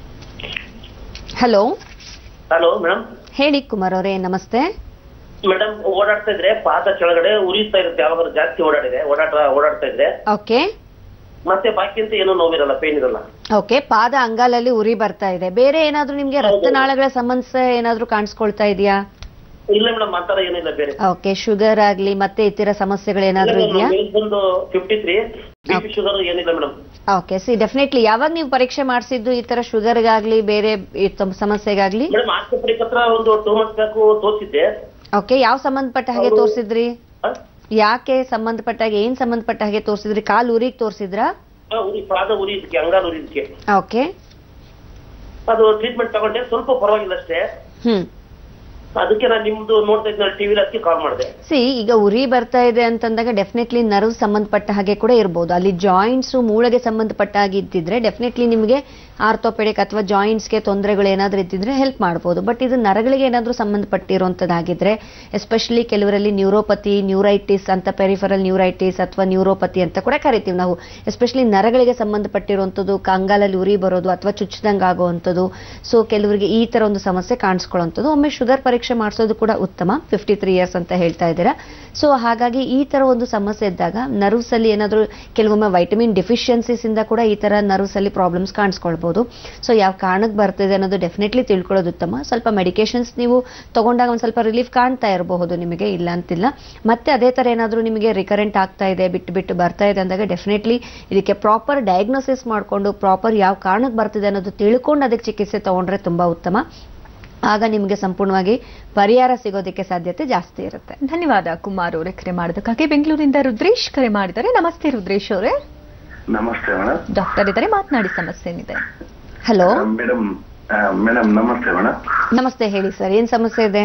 ಹಲೋ ಹಲೋ ಮೇಡಮ್ ಹೇಳಿ ಕುಮಾರ್ ಅವರೇ ನಮಸ್ತೆ ಮೇಡಮ್ ಓಡಾಡ್ತಾ ಇದ್ರೆ ಪಾದ ಕೆಳಗಡೆ ಉರಿತಾ ಇರುತ್ತೆ ಯಾವಾಗ ಜಾಸ್ತಿ ಓಡಾಡಿದೆ ಓಡಾಟ ಓಡಾಡ್ತಾ ಇದ್ರೆ ಓಕೆ ಮತ್ತೆ ಬಾಕಿ ಅಂತ ಏನೂ ನೋವಿರಲ್ಲ ಪೇನ್ ಇರಲ್ಲ ಓಕೆ ಪಾದ ಅಂಗಾಲಲ್ಲಿ ಉರಿ ಬರ್ತಾ ಇದೆ ಬೇರೆ ಏನಾದ್ರೂ ನಿಮ್ಗೆ ರಕ್ತನಾಳಗಳ ಸಮಸ್ಯೆ ಏನಾದ್ರೂ ಕಾಣಿಸ್ಕೊಳ್ತಾ ಇದೆಯಾ ಇಲ್ಲ ಮೇಡಮ್ ಆ ತರ ಏನಿಲ್ಲ ಬೇರೆ ಓಕೆ ಶುಗರ್ ಆಗ್ಲಿ ಮತ್ತೆ ಇತರ ಸಮಸ್ಯೆಗಳು ಏನಾದ್ರೂ ಇದೆಯಾ ಬಂದು fifty three B P sugar ಏನಿಲ್ಲ ಮೇಡಮ್ ಓಕೆ ಸಿ ಡೆಫಿನೆಟ್ಲಿ ಯಾವಾಗ ನೀವು ಪರೀಕ್ಷೆ ಮಾಡಿಸಿದ್ದು ಈ ತರ ಶುಗರ್ಗಾಗ್ಲಿ ಬೇರೆ ಈ ತಮ್ಮ ಸಮಸ್ಯೆಗಾಗ್ಲಿ ಮೇಡಮ್ ಆಸ್ಪತ್ರೆಗೆ ಹತ್ರ ಒಂದು ಟೂ ಮಂತ್ಸ್ ಬ್ಯಾಕು ತೋರಿಸಿದ್ದೆ ಓಕೆ ಯಾವ ಸಂಬಂಧಪಟ್ಟ ಹಾಗೆ ಹೌದು. ತೋರಿಸಿದ್ರಿ ಯಾಕೆ ಸಂಬಂಧಪಟ್ಟ ಹಾಗೆ ಏನ್ ಸಂಬಂಧಪಟ್ಟ ಹಾಗೆ ತೋರಿಸಿದ್ರಿ ಕಾಲ್ ಊರಿಗೆ ತೋರಿಸಿದ್ರಾ ಉರಿ ಪಾದ ಉರಿದಕ್ಕೆ ಅಂಗಾಲು ಉರಿದಕ್ಕೆ ಓಕೆ ಅದು ಟ್ರೀಟ್ಮೆಂಟ್ ತಗೊಂಡೆ ಸ್ವಲ್ಪ ಪರವಾಗಿಲ್ಲ ಅಷ್ಟೇ ಹ್ಮ್ ಅದಕ್ಕೆ ನಾನು ನಿಮ್ದು ನೋಡ್ತಾ ಇದ್ದ ಟಿವಿಲಿ ಅದಕ್ಕೆ ಕಾಲ್ ಮಾಡಿದೆ ಸಿ ಈಗ ಉರಿ ಬರ್ತಾ ಇದೆ ಅಂತಂದಾಗ ಡೆಫಿನೆಟ್ಲಿ ನರ್ವ್ ಸಂಬಂಧಪಟ್ಟ ಹಾಗೆ ಕೂಡ ಇರ್ಬೋದು ಅಲ್ಲಿ ಜಾಯಿಂಟ್ಸ್ ಮೂಳೆಗೆ ಸಂಬಂಧಪಟ್ಟ ಹಾಗೆ ಇದ್ದಿದ್ರೆ ಡೆಫಿನೆಟ್ಲಿ ನಿಮಗೆ ಆರ್ಥೋಪೆಡಿಕ್ ಅಥವಾ ಜಾಯಿಂಟ್ಸ್ಗೆ ತೊಂದರೆಗಳು ಏನಾದರೂ ಇದ್ದಿದ್ರೆ ಹೆಲ್ಪ್ ಮಾಡ್ಬೋದು ಬಟ್ ಇದು ನರಗಳಿಗೆ ಏನಾದರೂ ಸಂಬಂಧಪಟ್ಟಿರುವಂಥದ್ದಾಗಿದ್ರೆ ಎಸ್ಪೆಷಲಿ ಕೆಲವರಲ್ಲಿ ನ್ಯೂರೋಪತಿ ನ್ಯೂರೈಟಿಸ್ ಅಂತ ಪೆರಿಫರಲ್ ನ್ಯೂರೈಟಿಸ್ ಅಥವಾ ನ್ಯೂರೋಪತಿ ಅಂತ ಕೂಡ ಕರಿತೀವಿ ನಾವು ಎಸ್ಪೆಷಲಿ ನರಗಳಿಗೆ ಸಂಬಂಧಪಟ್ಟಿರುವಂಥದ್ದು ಕಂಗಾಲಲ್ಲಿ ಉರಿ ಬರೋದು ಅಥವಾ ಚುಚ್ಚದಂಗೆ ಆಗುವಂಥದ್ದು ಸೊ ಕೆಲವರಿಗೆ ಈ ತರ ಒಂದು ಸಮಸ್ಯೆ ಕಾಣಿಸ್ಕೊಳ್ಳುವಂಥದ್ದು ಒಮ್ಮೆ ಶುಗರ್ ಪರೀಕ್ಷೆ ಮಾಡಿಸೋದು ಕೂಡ ಉತ್ತಮ ಫಿಫ್ಟಿ ತ್ರೀ ಇಯರ್ಸ್ ಅಂತ ಹೇಳ್ತಾ ಇದ್ದೀರಾ ಸೊ ಹಾಗಾಗಿ ಈ ತರ ಒಂದು ಸಮಸ್ಯೆ ಇದ್ದಾಗ ನರ್ವ್ಸ್ ಅಲ್ಲಿ ಏನಾದರೂ ಕೆಲವೊಮ್ಮೆ ವೈಟಮಿನ್ ಡೆಫಿಷಿಯನ್ಸೀಸ್ ಇಂದ ಕೂಡ ಈ ತರ ನರ್ವ್ಸ್ ಅಲ್ಲಿ ಪ್ರಾಬ್ಲಮ್ಸ್ ಕಾಣಿಸ್ಕೊಳ್ಬಹುದು ಸೊ ಯಾವ ಕಾರಣಕ್ಕೆ ಬರ್ತಿದೆ ಅನ್ನೋದು ಡೆಫಿನೆಟ್ಲಿ ತಿಳ್ಕೊಳ್ಳೋದು ಉತ್ತಮ ಸ್ವಲ್ಪ ಮೆಡಿಕೇಶನ್ಸ್ ನೀವು ತಗೊಂಡಾಗ ಒಂದು ಸ್ವಲ್ಪ ರಿಲೀಫ್ ಕಾಣ್ತಾ ಇರಬಹುದು ನಿಮಗೆ ಇಲ್ಲ ಅಂತಿಲ್ಲ ಮತ್ತೆ ಅದೇ ತರ ಏನಾದರೂ ನಿಮಗೆ ರಿಕರೆಂಟ್ ಆಗ್ತಾ ಇದೆ ಬಿಟ್ಟು ಬಿಟ್ಟು ಬರ್ತಾ ಇದೆ ಅಂದಾಗ ಡೆಫಿನೆಟ್ಲಿ ಇದಕ್ಕೆ ಪ್ರಾಪರ್ ಡಯಾಗ್ನೋಸಿಸ್ ಮಾಡಿಕೊಂಡು ಪ್ರಾಪರ್ ಯಾವ ಕಾರಣಕ್ಕೆ ಬರ್ತಿದೆ ಅನ್ನೋದು ತಿಳ್ಕೊಂಡು ಅದಕ್ಕೆ ಚಿಕಿತ್ಸೆ ತಗೊಂಡ್ರೆ ತುಂಬಾ ಉತ್ತಮ ಆಗ ನಿಮಗೆ ಸಂಪೂರ್ಣವಾಗಿ ಪರಿಹಾರ ಸಿಗೋದಕ್ಕೆ ಸಾಧ್ಯತೆ ಜಾಸ್ತಿ ಇರುತ್ತೆ ಧನ್ಯವಾದ ಕುಮಾರ್ ಅವರೇ ಕರೆ ಮಾಡೋದಕ್ಕಾಗಿ ಬೆಂಗಳೂರಿನಿಂದ ರುದ್ರೇಶ್ ಕರೆ ಮಾಡಿದ್ದಾರೆ ನಮಸ್ತೆ ರುದ್ರೇಶ್ ಅವರೇ ನಮಸ್ತೆ ಮೇಡಮ್ ಡಾಕ್ಟರ್ ಇದ್ದಾರೆ ಮಾತನಾಡಿ ಸಮಸ್ಯೆ ಏನಿದೆ ಹಲೋ ಮೇಡಮ್ ಮೇಡಮ್ ನಮಸ್ತೆ ಮೇಡಮ್ ನಮಸ್ತೆ ಹೇಳಿ ಸರ್ ಏನ್ ಸಮಸ್ಯೆ ಇದೆ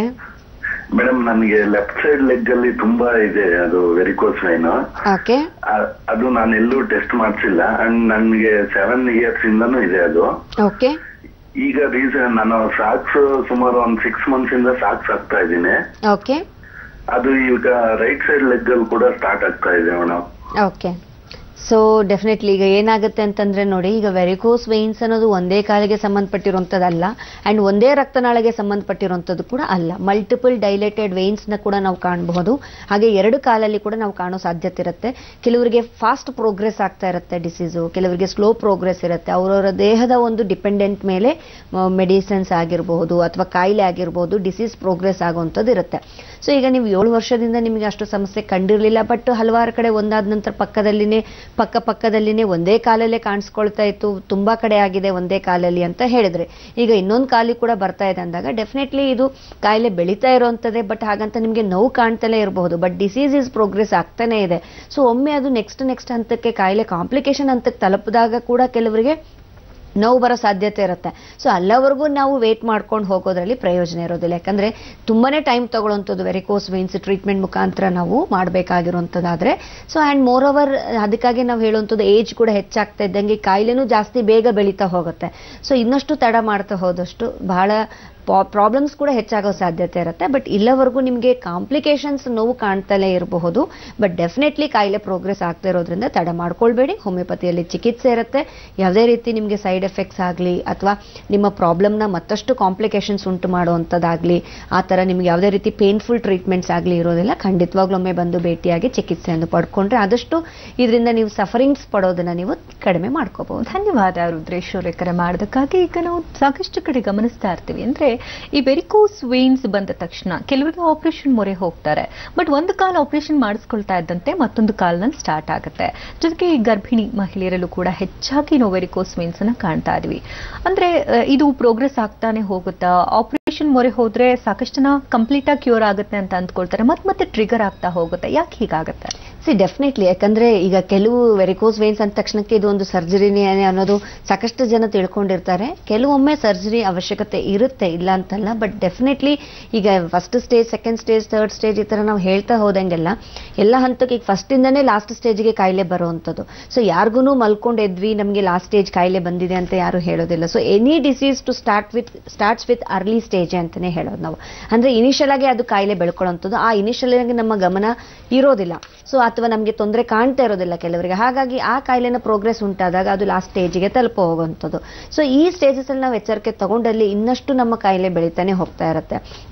ಮೇಡಮ್ ನನಗೆ ಲೆಫ್ಟ್ ಸೈಡ್ ಲೆಗ್ ಅಲ್ಲಿ ತುಂಬಾ ಇದೆ ಅದು ವೆರಿಕೋಸ್ ವೈನ್ ಓಕೆ ಅದು ನಾನು ಎಲ್ಲೂ ಟೆಸ್ಟ್ ಮಾಡಿಸಿಲ್ಲ ಅಂಡ್ ನನ್ಗೆ ಸೆವೆನ್ ಇಯರ್ಸ್ ಇಂದನೂ ಇದೆ ಅದು ಓಕೆ ಈಗ ರೀಸನ್ ನಾನು ಸಾಕ್ಸ್ ಸುಮಾರು ಒಂದ್ ಸಿಕ್ಸ್ ಮಂತ್ಸ್ ಇಂದ ಸಾಕ್ಸ್ ಹಾಕ್ತಾ ಇದ್ದೀನಿ ಓಕೆ ಅದು ಈಗ ರೈಟ್ ಸೈಡ್ ಲೆಗ್ ಅಲ್ಲಿ ಕೂಡ ಸ್ಟಾರ್ಟ್ ಆಗ್ತಾ ಇದೆ ಮೇಡಮ್ ಓಕೆ ಸೊ ಡೆಫಿನೆಟ್ಲಿ ಈಗ ಏನಾಗುತ್ತೆ ಅಂತಂದ್ರೆ ನೋಡಿ ಈಗ ವೆರಿಕೋಸ್ ವೈನ್ಸ್ ಅನ್ನೋದು ಒಂದೇ ಕಾಲಿಗೆ ಸಂಬಂಧಪಟ್ಟಿರುವಂಥದ್ದಲ್ಲ ಅಂಡ್ ಒಂದೇ ರಕ್ತನಾಳಗೆ ಸಂಬಂಧಪಟ್ಟಿರುವಂಥದ್ದು ಕೂಡ ಅಲ್ಲ ಮಲ್ಟಿಪಲ್ ಡೈಲೇಟೆಡ್ ನ ಕೂಡ ನಾವು ಕಾಣಬಹುದು ಹಾಗೆ ಎರಡು ಕಾಲಲ್ಲಿ ಕೂಡ ನಾವು ಕಾಣೋ ಸಾಧ್ಯತೆ ಇರುತ್ತೆ ಕೆಲವರಿಗೆ ಫಾಸ್ಟ್ ಪ್ರೋಗ್ರೆಸ್ ಆಗ್ತಾ ಇರುತ್ತೆ ಡಿಸೀಸು ಕೆಲವರಿಗೆ ಸ್ಲೋ ಪ್ರೋಗ್ರೆಸ್ ಇರುತ್ತೆ ಅವರವರ ದೇಹದ ಒಂದು ಡಿಪೆಂಡೆಂಟ್ ಮೇಲೆ ಮೆಡಿಸಿನ್ಸ್ ಆಗಿರಬಹುದು ಅಥವಾ ಕಾಯಿಲೆ ಆಗಿರಬಹುದು ಡಿಸೀಸ್ ಪ್ರೋಗ್ರೆಸ್ ಆಗುವಂಥದ್ದು ಇರುತ್ತೆ ಸೊ ಈಗ ನೀವು ಏಳು ವರ್ಷದಿಂದ ನಿಮಗೆ ಅಷ್ಟು ಸಮಸ್ಯೆ ಕಂಡಿರಲಿಲ್ಲ ಬಟ್ ಹಲವಾರು ಕಡೆ ಒಂದಾದ ನಂತರ ಪಕ್ಕದಲ್ಲಿನೇ ಪಕ್ಕ ಪಕ್ಕದಲ್ಲಿನೇ ಒಂದೇ ಕಾಲಲ್ಲೇ ಕಾಣಿಸ್ಕೊಳ್ತಾ ಇತ್ತು ತುಂಬಾ ಕಡೆ ಆಗಿದೆ ಒಂದೇ ಕಾಲಲ್ಲಿ ಅಂತ ಹೇಳಿದ್ರೆ ಈಗ ಇನ್ನೊಂದು ಕಾಲಿ ಕೂಡ ಬರ್ತಾ ಇದೆ ಅಂದಾಗ ಡೆಫಿನೆಟ್ಲಿ ಇದು ಕಾಯಿಲೆ ಬೆಳೀತಾ ಇರುವಂಥದ್ದೇ ಬಟ್ ಹಾಗಂತ ನಿಮಗೆ ನೋವು ಕಾಣ್ತಲೇ ಇರಬಹುದು ಬಟ್ ಡಿಸೀಸ್ ಇಸ್ ಪ್ರೋಗ್ರೆಸ್ ಆಗ್ತಾನೆ ಇದೆ ಸೊ ಒಮ್ಮೆ ಅದು ನೆಕ್ಸ್ಟ್ ನೆಕ್ಸ್ಟ್ ಹಂತಕ್ಕೆ ಕಾಯಿಲೆ ಕಾಂಪ್ಲಿಕೇಶನ್ ಹಂತಕ್ಕೆ ತಲುಪಿದಾಗ ಕೂಡ ಕೆಲವರಿಗೆ ನೋವು ಬರೋ ಸಾಧ್ಯತೆ ಇರುತ್ತೆ ಸೊ ಅಲ್ಲವರೆಗೂ ನಾವು ವೇಟ್ ಮಾಡ್ಕೊಂಡು ಹೋಗೋದ್ರಲ್ಲಿ ಪ್ರಯೋಜನ ಇರೋದಿಲ್ಲ ಯಾಕಂದ್ರೆ ತುಂಬಾನೇ ಟೈಮ್ ತಗೊಳ್ಳೋಂಥದ್ದು ವೆರಿಕೋಸ್ ವೈನ್ಸ್ ಟ್ರೀಟ್ಮೆಂಟ್ ಮುಖಾಂತರ ನಾವು ಮಾಡಬೇಕಾಗಿರುವಂಥದ್ದಾದ್ರೆ ಸೊ ಆ್ಯಂಡ್ ಮೋರ್ ಓವರ್ ಅದಕ್ಕಾಗಿ ನಾವು ಹೇಳುವಂಥದ್ದು ಏಜ್ ಕೂಡ ಹೆಚ್ಚಾಗ್ತಾ ಇದ್ದಂಗೆ ಕಾಯಿಲೆನೂ ಜಾಸ್ತಿ ಬೇಗ ಬೆಳೀತಾ ಹೋಗುತ್ತೆ ಸೊ ಇನ್ನಷ್ಟು ತಡ ಮಾಡ್ತಾ ಹೋದಷ್ಟು ಬಹಳ ಪ್ರಾಬ್ಲಮ್ಸ್ ಕೂಡ ಹೆಚ್ಚಾಗೋ ಸಾಧ್ಯತೆ ಇರುತ್ತೆ ಬಟ್ ಇಲ್ಲವರೆಗೂ ನಿಮಗೆ ಕಾಂಪ್ಲಿಕೇಶನ್ಸ್ ನೋವು ಕಾಣ್ತಲೇ ಇರಬಹುದು ಬಟ್ ಡೆಫಿನೆಟ್ಲಿ ಕಾಯಿಲೆ ಪ್ರೋಗ್ರೆಸ್ ಆಗ್ತಾ ಇರೋದ್ರಿಂದ ತಡ ಮಾಡ್ಕೊಳ್ಬೇಡಿ ಹೋಮಿಯೋಪತಿಯಲ್ಲಿ ಚಿಕಿತ್ಸೆ ಇರುತ್ತೆ ಯಾವುದೇ ರೀತಿ ನಿಮಗೆ ಸೈಡ್ ಎಫೆಕ್ಟ್ಸ್ ಆಗಲಿ ಅಥವಾ ನಿಮ್ಮ ಪ್ರಾಬ್ಲಮ್ನ ಮತ್ತಷ್ಟು ಕಾಂಪ್ಲಿಕೇಶನ್ಸ್ ಉಂಟು ಮಾಡುವಂಥದ್ದಾಗಲಿ ಆ ಥರ ನಿಮ್ಗೆ ಯಾವುದೇ ರೀತಿ ಪೇನ್ಫುಲ್ ಟ್ರೀಟ್ಮೆಂಟ್ಸ್ ಆಗಲಿ ಇರೋದಿಲ್ಲ ಖಂಡಿತವಾಗ್ಲೂ ಒಮ್ಮೆ ಬಂದು ಭೇಟಿಯಾಗಿ ಚಿಕಿತ್ಸೆಯನ್ನು ಪಡ್ಕೊಂಡ್ರೆ ಆದಷ್ಟು ಇದರಿಂದ ನೀವು ಸಫರಿಂಗ್ಸ್ ಪಡೋದನ್ನ ನೀವು ಕಡಿಮೆ ಮಾಡ್ಕೋಬಹುದು ಧನ್ಯವಾದ ರುದ್ರೇಶ್ ಅವರೇ ಕರೆ ಮಾಡೋದಕ್ಕಾಗಿ ಈಗ ನಾವು ಸಾಕಷ್ಟು ಕಡೆ ಗಮನಿಸ್ತಾ ಇರ್ತೀವಿ ಅಂದ್ರೆ ಈ ವೆರಿಕೋಸ್ ವೇನ್ಸ್ ಬಂದ ತಕ್ಷಣ ಕೆಲವರಿಗೆ ಆಪರೇಷನ್ ಮೊರೆ ಹೋಗ್ತಾರೆ ಬಟ್ ಒಂದು ಕಾಲ ಆಪರೇಷನ್ ಮಾಡಿಸ್ಕೊಳ್ತಾ ಇದ್ದಂತೆ ಮತ್ತೊಂದು ಕಾಲ್ನಲ್ಲಿ ಸ್ಟಾರ್ಟ್ ಆಗುತ್ತೆ ಜೊತೆಗೆ ಈ ಗರ್ಭಿಣಿ ಮಹಿಳೆಯರಲ್ಲೂ ಕೂಡ ಹೆಚ್ಚಾಗಿ ನಾವು ವೆರಿಕೋಸ್ ವೇನ್ಸ್ ಅನ್ನ ಕಾಣ್ತಾ ಇದೀವಿ ಅಂದ್ರೆ ಅಹ್, ಇದು ಪ್ರೋಗ್ರೆಸ್ ಆಗ್ತಾನೆ ಹೋಗುತ್ತಾ ಆಪರೇಷನ್ ಮೊರೆ ಹೋದ್ರೆ ಸಾಕಷ್ಟು ಜನ ಕಂಪ್ಲೀಟ್ ಆಗಿ ಕ್ಯೂರ್ ಆಗುತ್ತೆ ಅಂತ ಅಂದ್ಕೊಳ್ತಾರೆ ಮತ್ತೆ ಮತ್ತೆ ಟ್ರಿಗರ್ ಆಗ್ತಾ ಹೋಗುತ್ತೆ ಯಾಕೆ ಹೀಗಾಗುತ್ತೆ ಸಿ ಡೆಫಿನೆಟ್ಲಿ ಯಾಕಂದ್ರೆ ಈಗ ಕೆಲವು ವೆರಿಕೋಸ್ ವೇನ್ಸ್ ಅಂದ ತಕ್ಷಣಕ್ಕೆ ಇದು ಒಂದು ಸರ್ಜರಿನೇ ಅನ್ನೋದು ಸಾಕಷ್ಟು ಜನ ತಿಳ್ಕೊಂಡಿರ್ತಾರೆ ಕೆಲವೊಮ್ಮೆ ಸರ್ಜರಿ ಅವಶ್ಯಕತೆ ಇರುತ್ತೆ ಇಲ್ಲ ಅಂತಲ್ಲ ಬಟ್ ಡೆಫಿನೆಟ್ಲಿ ಈಗ first stage second stage third stage ಈ ತರ ನಾವು ಹೇಳ್ತಾ ಹೋದಂಗೆಲ್ಲ ಎಲ್ಲ ಹಂತಕ್ಕೆ ಈಗ ಫಸ್ಟ್ ಇಂದನೇ ಲಾಸ್ಟ್ ಸ್ಟೇಜ್ಗೆ ಕಾಯಿಲೆ ಬರುವಂಥದ್ದು ಸೊ ಯಾರಿಗೂ ಮಲ್ಕೊಂಡು ಎದ್ವಿ ನಮಗೆ ಲಾಸ್ಟ್ ಸ್ಟೇಜ್ ಕಾಯಿಲೆ ಬಂದಿದೆ ಅಂತ ಯಾರು ಹೇಳೋದಿಲ್ಲ so any disease to start with starts with early stage ಅಂತಾನೆ ಹೇಳೋದು ನಾವು ಅಂದ್ರೆ ಇನಿಷಿಯಲ್ ಆಗಿ ಅದು ಕಾಯಿಲೆ ಬೆಳ್ಕೊಳ್ಳೋಂಥದ್ದು ಆ ಇನಿಷಿಯಲ್ ಆಗಿ ನಮ್ಮ ಗಮನ ಇರೋದಿಲ್ಲ ಸೊ ಅಥವಾ ನಮಗೆ ತೊಂದರೆ ಕಾಣ್ತಾ ಇರೋದಿಲ್ಲ ಕೆಲವರಿಗೆ ಹಾಗಾಗಿ ಆ ಕಾಯಿಲೆನ ಪ್ರೋಗ್ರೆಸ್ ಉಂಟಾದಾಗ ಅದು ಲಾಸ್ಟ್ ಸ್ಟೇಜಿಗೆ ತಲುಪ ಹೋಗುವಂಥದ್ದು ಸೊ ಈ ಸ್ಟೇಜಸ್ ಅಲ್ಲಿ ನಾವು ಎಚ್ಚರಿಕೆ ತಗೊಂಡಲ್ಲಿ ಇನ್ನಷ್ಟು ನಮ್ಮ ಕಾಯಿಲೆ ಬೆಳೀತಾನೆ ಹೋಗ್ತಾ ಇರುತ್ತೆ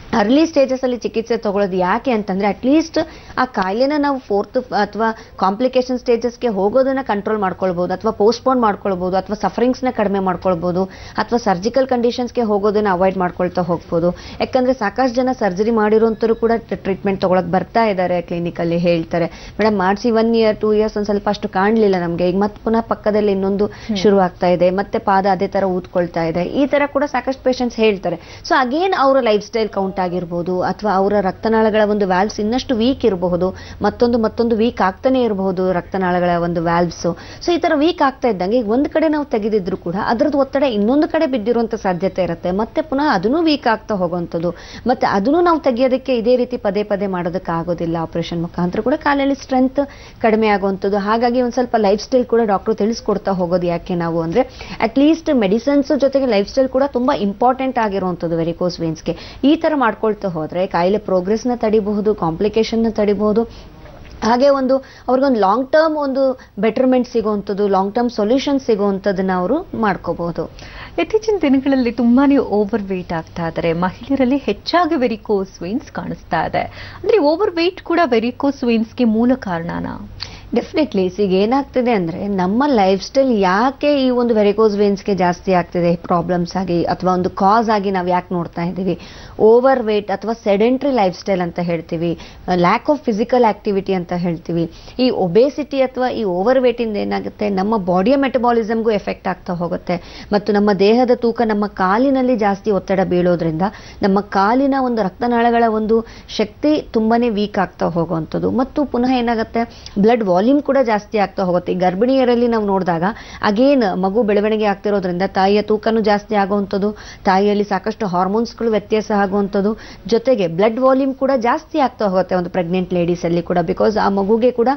ಅರ್ಲಿ ಸ್ಟೇಜಸ್ ಅಲ್ಲಿ ಚಿಕಿತ್ಸೆ ತಗೊಳ್ಳೋದು ಯಾಕೆ ಅಂತಂದ್ರೆ ಅಟ್ಲೀಸ್ಟ್ ಆ ಕಾಯಿಲೆನ ನಾವು ಫೋರ್ತ್ ಅಥವಾ ಕಾಂಪ್ಲಿಕೇಶನ್ ಸ್ಟೇಜಸ್ಗೆ ಹೋಗೋದನ್ನ ಕಂಟ್ರೋಲ್ ಮಾಡ್ಕೊಳ್ಬಹುದು ಅಥವಾ ಪೋಸ್ಟ್ಪೋನ್ ಮಾಡ್ಕೊಳ್ಬಹುದು ಅಥವಾ ಸಫರಿಂಗ್ಸ್ ನ ಕಡಿಮೆ ಮಾಡ್ಕೊಳ್ಬಹುದು ಅಥವಾ ಸರ್ಜಿಕಲ್ ಕಂಡೀಷನ್ಸ್ಗೆ ಹೋಗೋದನ್ನ ಅವಾಯ್ಡ್ ಮಾಡ್ಕೊಳ್ತಾ ಹೋಗ್ಬೋದು ಯಾಕಂದ್ರೆ ಸಾಕಷ್ಟು ಜನ ಸರ್ಜರಿ ಮಾಡಿರೋಂಥವ್ರು ಕೂಡ ಟ್ರೀಟ್ಮೆಂಟ್ ತಗೊಳಕ್ ಬರ್ತಾ ಇದ್ದಾರೆ ಕ್ಲಿನಿಕ್ ಅಲ್ಲಿ ಹೇಳ್ತಾರೆ ಮೇಡಮ್ ಮಾಡಿಸಿ ಒನ್ ಇಯರ್ ಟೂ ಇಯರ್ಸ್ ಒಂದ್ ಸ್ವಲ್ಪ ಅಷ್ಟು ಕಾಣಲಿಲ್ಲ ನಮ್ಗೆ ಈಗ ಮತ್ತೆ ಪುನಃ ಪಕ್ಕದಲ್ಲಿ ಇನ್ನೊಂದು ಶುರು ಆಗ್ತಾ ಇದೆ ಮತ್ತೆ ಪಾದ ಅದೇ ತರ ಊದ್ಕೊಳ್ತಾ ಇದೆ ಈ ತರ ಕೂಡ ಸಾಕಷ್ಟು ಪೇಷಂಟ್ಸ್ ಹೇಳ್ತಾರೆ ಸೊ ಅಗೇನ್ ಅವರ ಲೈಫ್ ಸ್ಟೈಲ್ ಕೌಂಟ್ ಆಗಿರ್ಬೋದು ಅಥವಾ ಅವರ ರಕ್ತನಾಳಗಳ ಒಂದು ವ್ಯಾಲ್ವ್ಸ್ ಇನ್ನಷ್ಟು ವೀಕ್ ಇರಬಹುದು ಮತ್ತೊಂದು ಮತ್ತೊಂದು ವೀಕ್ ಆಗ್ತಾನೆ ಇರಬಹುದು ರಕ್ತನಾಳಗಳ ಒಂದು ವ್ಯಾಲ್ವ್ಸ್ ಸೊ ಈ ತರ ವೀಕ್ ಆಗ್ತಾ ಇದ್ದಂಗೆ ಈಗ ಒಂದ್ ಕಡೆ ನಾವು ತೆಗೆದಿದ್ರು ಕೂಡ ಅದರದ್ದು ಒತ್ತಡ ಇನ್ನೊಂದು ಕಡೆ ಬಿದ್ದಿರುವಂತ ಸಾಧ್ಯತೆ ಇರುತ್ತೆ ಮತ್ತೆ ಪುನಃ ಅದನ್ನು ವೀಕ್ ಆಗ್ತಾ ಹೋಗುವಂಥದ್ದು ಮತ್ತೆ ಅದನ್ನು ನಾವು ತೆಗಿಯೋದಕ್ಕೆ ಇದೇ ರೀತಿ ಪದೇ ಪದೇ ಮಾಡೋದಕ್ಕೆ ಆಗೋದಿಲ್ಲ ಆಪರೇಷನ್ ಮುಖಾಂತರ ಕೂಡ ಕಾಲಲ್ಲಿ ಸ್ಟ್ರೆಂತ್ ಕಡಿಮೆ ಆಗುವಂಥದ್ದು ಹಾಗಾಗಿ ಒಂದ್ ಸ್ವಲ್ಪ ಲೈಫ್ ಸ್ಟೈಲ್ ಕೂಡ ಡಾಕ್ಟರ್ ತಿಳಿಸ್ಕೊಡ್ತಾ ಹೋಗೋದು ಯಾಕೆ ನಾವು ಅಂದ್ರೆ ಅಟ್ಲೀಸ್ಟ್ ಮೆಡಿಸಿನ್ಸ್ ಜೊತೆಗೆ ಲೈಫ್ ಸ್ಟೈಲ್ ಕೂಡ ತುಂಬಾ ಇಂಪಾರ್ಟೆಂಟ್ ಆಗಿರುವಂಥದ್ದು ವೆರಿಕೋಸ್ ವೇನ್ಸ್ಗೆ ಈ ತರ ಮಾಡ್ಕೊಳ್ತಾ ಹೋದ್ರೆ ಕಾಯಿಲೆ ಪ್ರೋಗ್ರೆಸ್ ನ ತಡಿಬಹುದು ಕಾಂಪ್ಲಿಕೇಶನ್ ನ ತಡಿಬಹುದು ಹಾಗೆ ಒಂದು ಅವ್ರಿಗೊಂದು ಲಾಂಗ್ ಟರ್ಮ್ ಒಂದು ಬೆಟರ್ಮೆಂಟ್ ಸಿಗುವಂಥದ್ದು ಲಾಂಗ್ ಟರ್ಮ್ ಸೊಲ್ಯೂಷನ್ ಸಿಗುವಂಥದ್ದನ್ನ ಅವರು ಮಾಡ್ಕೋಬಹುದು ಇತ್ತೀಚಿನ ದಿನಗಳಲ್ಲಿ ತುಂಬಾನೇ ಓವರ್ ವೇಟ್ ಆಗ್ತಾ ಇದ್ದಾರೆ ಮಹಿಳೆಯರಲ್ಲಿ ಹೆಚ್ಚಾಗಿ ವೆರಿಕೋಸ್ ವೇನ್ಸ್ ಕಾಣಿಸ್ತಾ ಇದೆ ಅಂದ್ರೆ ಓವರ್ ವೇಟ್ ಕೂಡ ವೆರಿಕೋಸ್ ವೇನ್ಸ್ಗೆ ಮೂಲ ಕಾರಣನಾ ಡೆಫಿನೆಟ್ಲಿ ಈಗ ಏನಾಗ್ತಿದೆ ಅಂದ್ರೆ ನಮ್ಮ ಲೈಫ್ ಸ್ಟೈಲ್ ಯಾಕೆ ಈ ಒಂದು ವೆರಿಕೋಸ್ ವೇನ್ಸ್ಗೆ ಜಾಸ್ತಿ ಆಗ್ತಿದೆ ಪ್ರಾಬ್ಲಮ್ಸ್ ಆಗಿ ಅಥವಾ ಒಂದು ಕಾಸ್ ಆಗಿ ನಾವು ಯಾಕೆ ನೋಡ್ತಾ ಇದ್ದೀವಿ ಓವರ್ ವೇಟ್ ಅಥವಾ ಸೆಡೆಂಟ್ರಿ ಲೈಫ್ ಸ್ಟೈಲ್ ಅಂತ ಹೇಳ್ತೀವಿ ಲ್ಯಾಕ್ ಆಫ್ ಫಿಸಿಕಲ್ ಆಕ್ಟಿವಿಟಿ ಅಂತ ಹೇಳ್ತೀವಿ ಈ ಒಬೇಸಿಟಿ ಅಥವಾ ಈ ಓವರ್ ವೇಟ್ ಇಂದ ಏನಾಗುತ್ತೆ ನಮ್ಮ ಬಾಡಿಯ ಮೆಟಬಾಲಿಸಮ್ಗೂ ಎಫೆಕ್ಟ್ ಆಗ್ತಾ ಹೋಗುತ್ತೆ ಮತ್ತು ನಮ್ಮ ದೇಹದ ತೂಕ ನಮ್ಮ ಕಾಲಿನಲ್ಲಿ ಜಾಸ್ತಿ ಒತ್ತಡ ಬೀಳೋದ್ರಿಂದ ನಮ್ಮ ಕಾಲಿನ ಒಂದು ರಕ್ತನಾಳಗಳ ಒಂದು ಶಕ್ತಿ ತುಂಬಾನೇ ವೀಕ್ ಆಗ್ತಾ ಹೋಗುವಂಥದ್ದು ಮತ್ತು ಪುನಃ ಏನಾಗುತ್ತೆ ಬ್ಲಡ್ ವಾಲ್ಯೂಮ್ ಕೂಡ ಜಾಸ್ತಿ ಆಗ್ತಾ ಹೋಗುತ್ತೆ ಈ ಗರ್ಭಿಣಿಯರಲ್ಲಿ ನಾವು ನೋಡಿದಾಗ ಅಗೇನ್ ಮಗು ಬೆಳವಣಿಗೆ ಆಗ್ತಿರೋದ್ರಿಂದ ತಾಯಿಯ ತೂಕನೂ ಜಾಸ್ತಿ ಆಗುವಂಥದ್ದು ತಾಯಿಯಲ್ಲಿ ಸಾಕಷ್ಟು ಹಾರ್ಮೋನ್ಸ್ಗಳು ವ್ಯತ್ಯಾಸ ಆಗುವಂಥದ್ದು ಜೊತೆಗೆ ಬ್ಲಡ್ ವಾಲ್ಯೂಮ್ ಕೂಡ ಜಾಸ್ತಿ ಆಗ್ತಾ ಹೋಗುತ್ತೆ ಒಂದು ಪ್ರೆಗ್ನೆಂಟ್ ಲೇಡೀಸ್ ಅಲ್ಲಿ ಕೂಡ ಬಿಕಾಸ್ ಆ ಮಗುಗೆ ಕೂಡ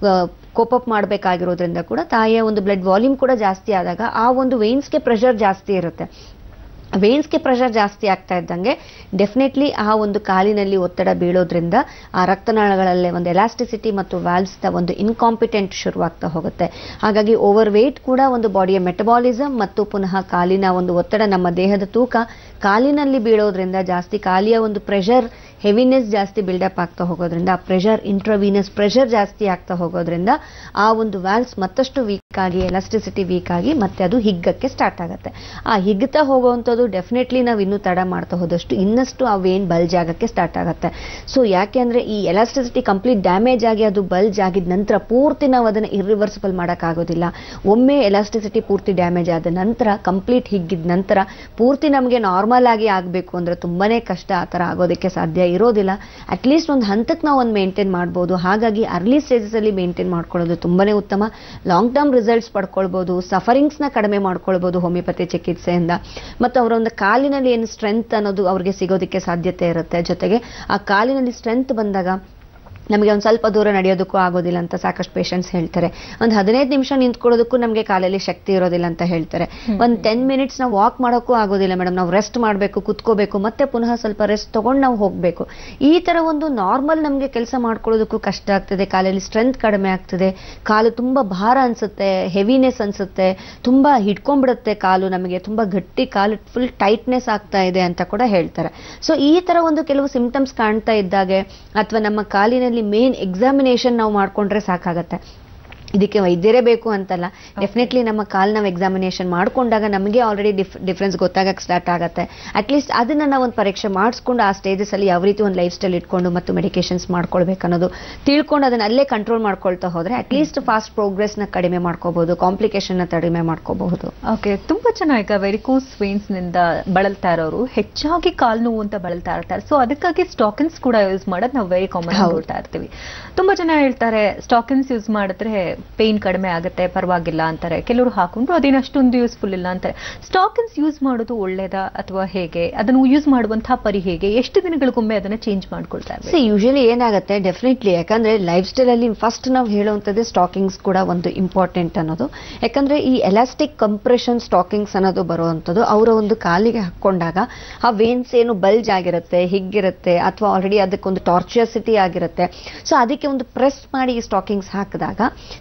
ಕೋಪಪ್ ಮಾಡಬೇಕಾಗಿರೋದ್ರಿಂದ ಕೂಡ ತಾಯಿಯ ಒಂದು ಬ್ಲಡ್ ವಾಲ್ಯೂಮ್ ಕೂಡ ಜಾಸ್ತಿ ಆದಾಗ ಆ ಒಂದು ವೇನ್ಸ್ಗೆ ಪ್ರೆಷರ್ ಜಾಸ್ತಿ ಇರುತ್ತೆ ವೇನ್ಸ್ಗೆ ಪ್ರೆಷರ್ ಜಾಸ್ತಿ ಆಗ್ತಾ ಇದ್ದಂಗೆ ಡೆಫಿನೆಟ್ಲಿ ಆ ಒಂದು ಕಾಲಿನಲ್ಲಿ ಒತ್ತಡ ಬೀಳೋದ್ರಿಂದ ಆ ರಕ್ತನಾಳಗಳಲ್ಲೇ ಒಂದು ಎಲಾಸ್ಟಿಸಿಟಿ ಮತ್ತು ವ್ಯಾಲ್ವ್ಸ್ ಒಂದು ಇನ್ಕಾಂಪಿಟೆಂಟ್ ಶುರುವಾಗ್ತಾ ಹೋಗುತ್ತೆ ಹಾಗಾಗಿ ಓವರ್ ವೇಟ್ ಕೂಡ ಒಂದು ಬಾಡಿಯ ಮೆಟಬಾಲಿಸಮ್ ಮತ್ತು ಪುನಃ ಕಾಲಿನ ಒಂದು ಒತ್ತಡ ನಮ್ಮ ದೇಹದ ತೂಕ ಕಾಲಿನಲ್ಲಿ ಬೀಳೋದ್ರಿಂದ ಜಾಸ್ತಿ ಕಾಲಿಯ ಒಂದು ಪ್ರೆಷರ್ ಹೆವಿನೆಸ್ ಜಾಸ್ತಿ ಬಿಲ್ಡಪ್ ಆಗ್ತಾ ಹೋಗೋದ್ರಿಂದ ಆ ಪ್ರೆಷರ್ ಇಂಟ್ರವೀನಸ್ ಪ್ರೆಷರ್ ಜಾಸ್ತಿ ಆಗ್ತಾ ಹೋಗೋದ್ರಿಂದ ಆ ಒಂದು ವ್ಯಾಲ್ವ್ಸ್ ಮತ್ತಷ್ಟು ವೀಕ್ ಆಗಿ ಎಲಾಸ್ಟಿಸಿಟಿ ವೀಕ್ ಆಗಿ ಮತ್ತೆ ಅದು ಹಿಗ್ಗಕ್ಕೆ ಸ್ಟಾರ್ಟ್ ಆಗುತ್ತೆ ಆ ಹಿಗ್ತಾ ಹೋಗುವಂಥದ್ದು ಡೆಫಿನೆಟ್ಲಿ ನಾವು ಇನ್ನೂ ತಡ ಮಾಡ್ತಾ ಹೋದಷ್ಟು ಇನ್ನಷ್ಟು ಆ ವೇನ್ ಬಲ್ಜ್ ಆಗಕ್ಕೆ ಸ್ಟಾರ್ಟ್ ಆಗುತ್ತೆ ಸೊ ಯಾಕೆ ಅಂದ್ರೆ ಈ ಎಲಾಸ್ಟಿಸಿಟಿ ಕಂಪ್ಲೀಟ್ ಡ್ಯಾಮೇಜ್ ಆಗಿ ಅದು ಬಲ್ಜ್ ಆಗಿದ ನಂತರ ಪೂರ್ತಿ ನಾವು ಅದನ್ನು ಇರ್ರಿವರ್ಸಿಬಲ್ ಮಾಡೋಕ್ಕಾಗೋದಿಲ್ಲ ಒಮ್ಮೆ ಎಲಾಸ್ಟಿಸಿಟಿ ಪೂರ್ತಿ ಡ್ಯಾಮೇಜ್ ಆದ ನಂತರ ಕಂಪ್ಲೀಟ್ ಹಿಗ್ಗಿದ ನಂತರ ಪೂರ್ತಿ ನಮಗೆ ನಾರ್ಮಲ್ ಆಗಿ ಆಗಬೇಕು ಅಂದ್ರೆ ತುಂಬಾನೇ ಕಷ್ಟ ಆ ಥರ ಆಗೋದಕ್ಕೆ ಸಾಧ್ಯ ಇರೋದಿಲ್ಲ ಅಟ್ಲೀಸ್ಟ್ ಒಂದು ಹಂತಕ್ಕೆ ನಾವು ಒಂದು ಮೇಂಟೈನ್ ಮಾಡ್ಬೋದು ಹಾಗಾಗಿ ಅರ್ಲಿ ಸ್ಟೇಜಸ್ ಅಲ್ಲಿ ಮೇಂಟೈನ್ ಮಾಡ್ಕೊಳ್ಳೋದು ತುಂಬಾನೇ ಉತ್ತಮ ಲಾಂಗ್ ಟರ್ಮ್ ರಿಸಲ್ಟ್ಸ್ ಪಡ್ಕೊಳ್ಬೋದು ಸಫರಿಂಗ್ಸ್ ನ ಕಡಿಮೆ ಮಾಡ್ಕೊಳ್ಬೋದು ಹೋಮಿಯೋಪತಿ ಚಿಕಿತ್ಸೆಯಿಂದ ಮತ್ತು ಅವರ ಒಂದು ಕಾಲಿನಲ್ಲಿ ಏನು ಸ್ಟ್ರೆಂತ್ ಅನ್ನೋದು ಅವ್ರಿಗೆ ಸಿಗೋದಕ್ಕೆ ಸಾಧ್ಯತೆ ಇರುತ್ತೆ ಜೊತೆಗೆ ಆ ಕಾಲಿನಲ್ಲಿ ಸ್ಟ್ರೆಂತ್ ಬಂದಾಗ ನಮಗೆ ಒಂದು ಸ್ವಲ್ಪ ದೂರ ನಡೆಯೋದಕ್ಕೂ ಆಗೋದಿಲ್ಲ ಅಂತ ಸಾಕಷ್ಟು ಪೇಷಂಟ್ಸ್ ಹೇಳ್ತಾರೆ ಒಂದು ಹದಿನೈದು ನಿಮಿಷ ನಿಂತ್ಕೊಳ್ಳೋದಕ್ಕೂ ನಮಗೆ ಕಾಲಲ್ಲಿ ಶಕ್ತಿ ಇರೋದಿಲ್ಲ ಅಂತ ಹೇಳ್ತಾರೆ ಒಂದು ಟೆನ್ ಮಿನಿಟ್ಸ್ ನಾವು ವಾಕ್ ಮಾಡೋಕ್ಕೂ ಆಗೋದಿಲ್ಲ ಮೇಡಮ್ ನಾವು ರೆಸ್ಟ್ ಮಾಡಬೇಕು ಕುತ್ಕೋಬೇಕು ಮತ್ತೆ ಪುನಃ ಸ್ವಲ್ಪ ರೆಸ್ಟ್ ತಗೊಂಡು ನಾವು ಹೋಗಬೇಕು ಈ ತರ ಒಂದು ನಾರ್ಮಲ್ ನಮಗೆ ಕೆಲಸ ಮಾಡ್ಕೊಳ್ಳೋದಕ್ಕೂ ಕಷ್ಟ ಆಗ್ತದೆ ಕಾಲಲ್ಲಿ ಸ್ಟ್ರೆಂತ್ ಕಡಿಮೆ ಆಗ್ತದೆ ಕಾಲು ತುಂಬಾ ಭಾರ ಅನ್ಸುತ್ತೆ ಹೆವಿನೆಸ್ ಅನ್ಸುತ್ತೆ ತುಂಬಾ ಹಿಡ್ಕೊಂಡ್ಬಿಡುತ್ತೆ ಕಾಲು ನಮಗೆ ತುಂಬಾ ಗಟ್ಟಿ ಕಾಲು ಫುಲ್ ಟೈಟ್ನೆಸ್ ಆಗ್ತಾ ಇದೆ ಅಂತ ಕೂಡ ಹೇಳ್ತಾರೆ ಸೊ ಈ ತರ ಒಂದು ಕೆಲವು ಸಿಂಪ್ಟಮ್ಸ್ ಕಾಣ್ತಾ ಇದ್ದಾಗೆ ಅಥವಾ ನಮ್ಮ ಕಾಲಿನಲ್ಲಿ ಮೇನ್ ಎಕ್ಸಾಮಿನೇಷನ್ ನಾವು ಮಾಡ್ಕೊಂಡ್ರೆ ಸಾಕಾಗತ್ತೆ ಇದಕ್ಕೆ ವೈದ್ಯರೇ ಬೇಕು ಅಂತಲ್ಲ ಡೆಫಿನೆಟ್ಲಿ ನಮ್ಮ ಕಾಲ್ ನಾವು ಎಕ್ಸಾಮಿನೇಷನ್ ಮಾಡ್ಕೊಂಡಾಗ ನಮಗೆ ಆಲ್ರೆಡಿ ಡಿಫ್ರೆನ್ಸ್ ಗೊತ್ತಾಗಕ್ಕೆ ಸ್ಟಾರ್ಟ್ ಆಗುತ್ತೆ ಅಟ್ಲೀಸ್ಟ್ ಅದನ್ನ ನಾವು ಒಂದು ಪರೀಕ್ಷೆ ಮಾಡಿಸ್ಕೊಂಡು ಆ ಸ್ಟೇಜಸ್ ಅಲ್ಲಿ ಯಾವ ರೀತಿ ಒಂದು ಲೈಫ್ ಸ್ಟೈಲ್ ಇಟ್ಕೊಂಡು ಮತ್ತು ಮೆಡಿಕೇಶನ್ಸ್ ಮಾಡ್ಕೊಳ್ಬೇಕು ಅನ್ನೋದು ತಿಳ್ಕೊಂಡು ಅದನ್ನ ಅಲ್ಲೇ ಕಂಟ್ರೋಲ್ ಮಾಡ್ಕೊಳ್ತಾ ಹೋದ್ರೆ ಅಟ್ಲೀಸ್ಟ್ ಫಾಸ್ಟ್ ಪ್ರೋಗ್ರೆಸ್ ನ ಕಡಿಮೆ ಮಾಡ್ಕೋಬಹುದು ಕಾಂಪ್ಲಿಕೇಶನ್ ನ ಕಡಿಮೆ ಮಾಡ್ಕೋಬಹುದು ಓಕೆ ತುಂಬಾ ಜನ ಈಗ ವೆರಿಕೋಸ್ ವೇನ್ಸ್ ನಿಂದ ಬಳಲ್ತಾ ಇರೋರು ಹೆಚ್ಚಾಗಿ ಕಾಲ್ ನೋವು ಅಂತ ಬಳಲ್ತಾ ಇರ್ತಾರೆ ಸೊ ಅದಕ್ಕಾಗಿ ಸ್ಟಾಕಿನ್ಸ್ ಕೂಡ ಯೂಸ್ ಮಾಡೋದು ನಾವು ವೆರಿ ಕಾಮನ್ ಹೌದು. ನೋಡ್ತಾ ಇರ್ತೀವಿ ತುಂಬಾ ಜನ ಹೇಳ್ತಾರೆ ಸ್ಟಾಕಿನ್ಸ್ ಯೂಸ್ ಮಾಡಿದ್ರೆ ಪೇನ್ ಕಡಿಮೆ ಆಗುತ್ತೆ ಪರವಾಗಿಲ್ಲ ಅಂತಾರೆ ಕೆಲವರು ಹಾಕೊಂಡ್ರು ಅದೇನು ಅಷ್ಟೊಂದು ಯೂಸ್ಫುಲ್ ಇಲ್ಲ ಅಂತಾರೆ ಸ್ಟಾಕಿನ್ಸ್ ಯೂಸ್ ಮಾಡೋದು ಒಳ್ಳೇದಾ ಅಥವಾ ಹೇಗೆ ಅದನ್ನು ಯೂಸ್ ಮಾಡುವಂತಹ ಪರಿ ಹೇಗೆ ಎಷ್ಟು ದಿನಗಳಿಗೊಮ್ಮೆ ಅದನ್ನ ಚೇಂಜ್ ಮಾಡ್ಕೊಳ್ತಾ ಇರ್ಬೇಕು? ಸಿ ಯೂಶಲಿ ಏನಾಗುತ್ತೆ ಡೆಫಿನೆಟ್ಲಿ ಯಾಕಂದ್ರೆ ಲೈಫ್ ಸ್ಟೈಲ್ ಅಲ್ಲಿ ಫಸ್ಟ್ ನಾವು ಹೇಳುವಂಥದ್ದೇ ಸ್ಟಾಕಿಂಗ್ಸ್ ಕೂಡ ಒಂದು ಇಂಪಾರ್ಟೆಂಟ್ ಅನ್ನೋದು ಯಾಕಂದ್ರೆ ಈ ಎಲಾಸ್ಟಿಕ್ ಕಂಪ್ರೆಷನ್ ಸ್ಟಾಕಿಂಗ್ಸ್ ಅನ್ನೋದು ಬರುವಂಥದ್ದು ಅವರ ಒಂದು ಕಾಲಿಗೆ ಹಾಕೊಂಡಾಗ ಆ ವೇನ್ಸ್ ಏನು ಬಲ್ಜ್ ಆಗಿರುತ್ತೆ ಹಿಗ್ಗಿರುತ್ತೆ ಅಥವಾ ಆಲ್ರೆಡಿ ಅದಕ್ಕೊಂದು ಟಾರ್ಚಸಿಟಿ ಆಗಿರುತ್ತೆ ಸೊ ಅದಕ್ಕೆ ಒಂದು ಪ್ರೆಸ್ ಮಾಡಿ ಈ ಸ್ಟಾಕಿಂಗ್ಸ್ ಹಾಕಿದಾಗ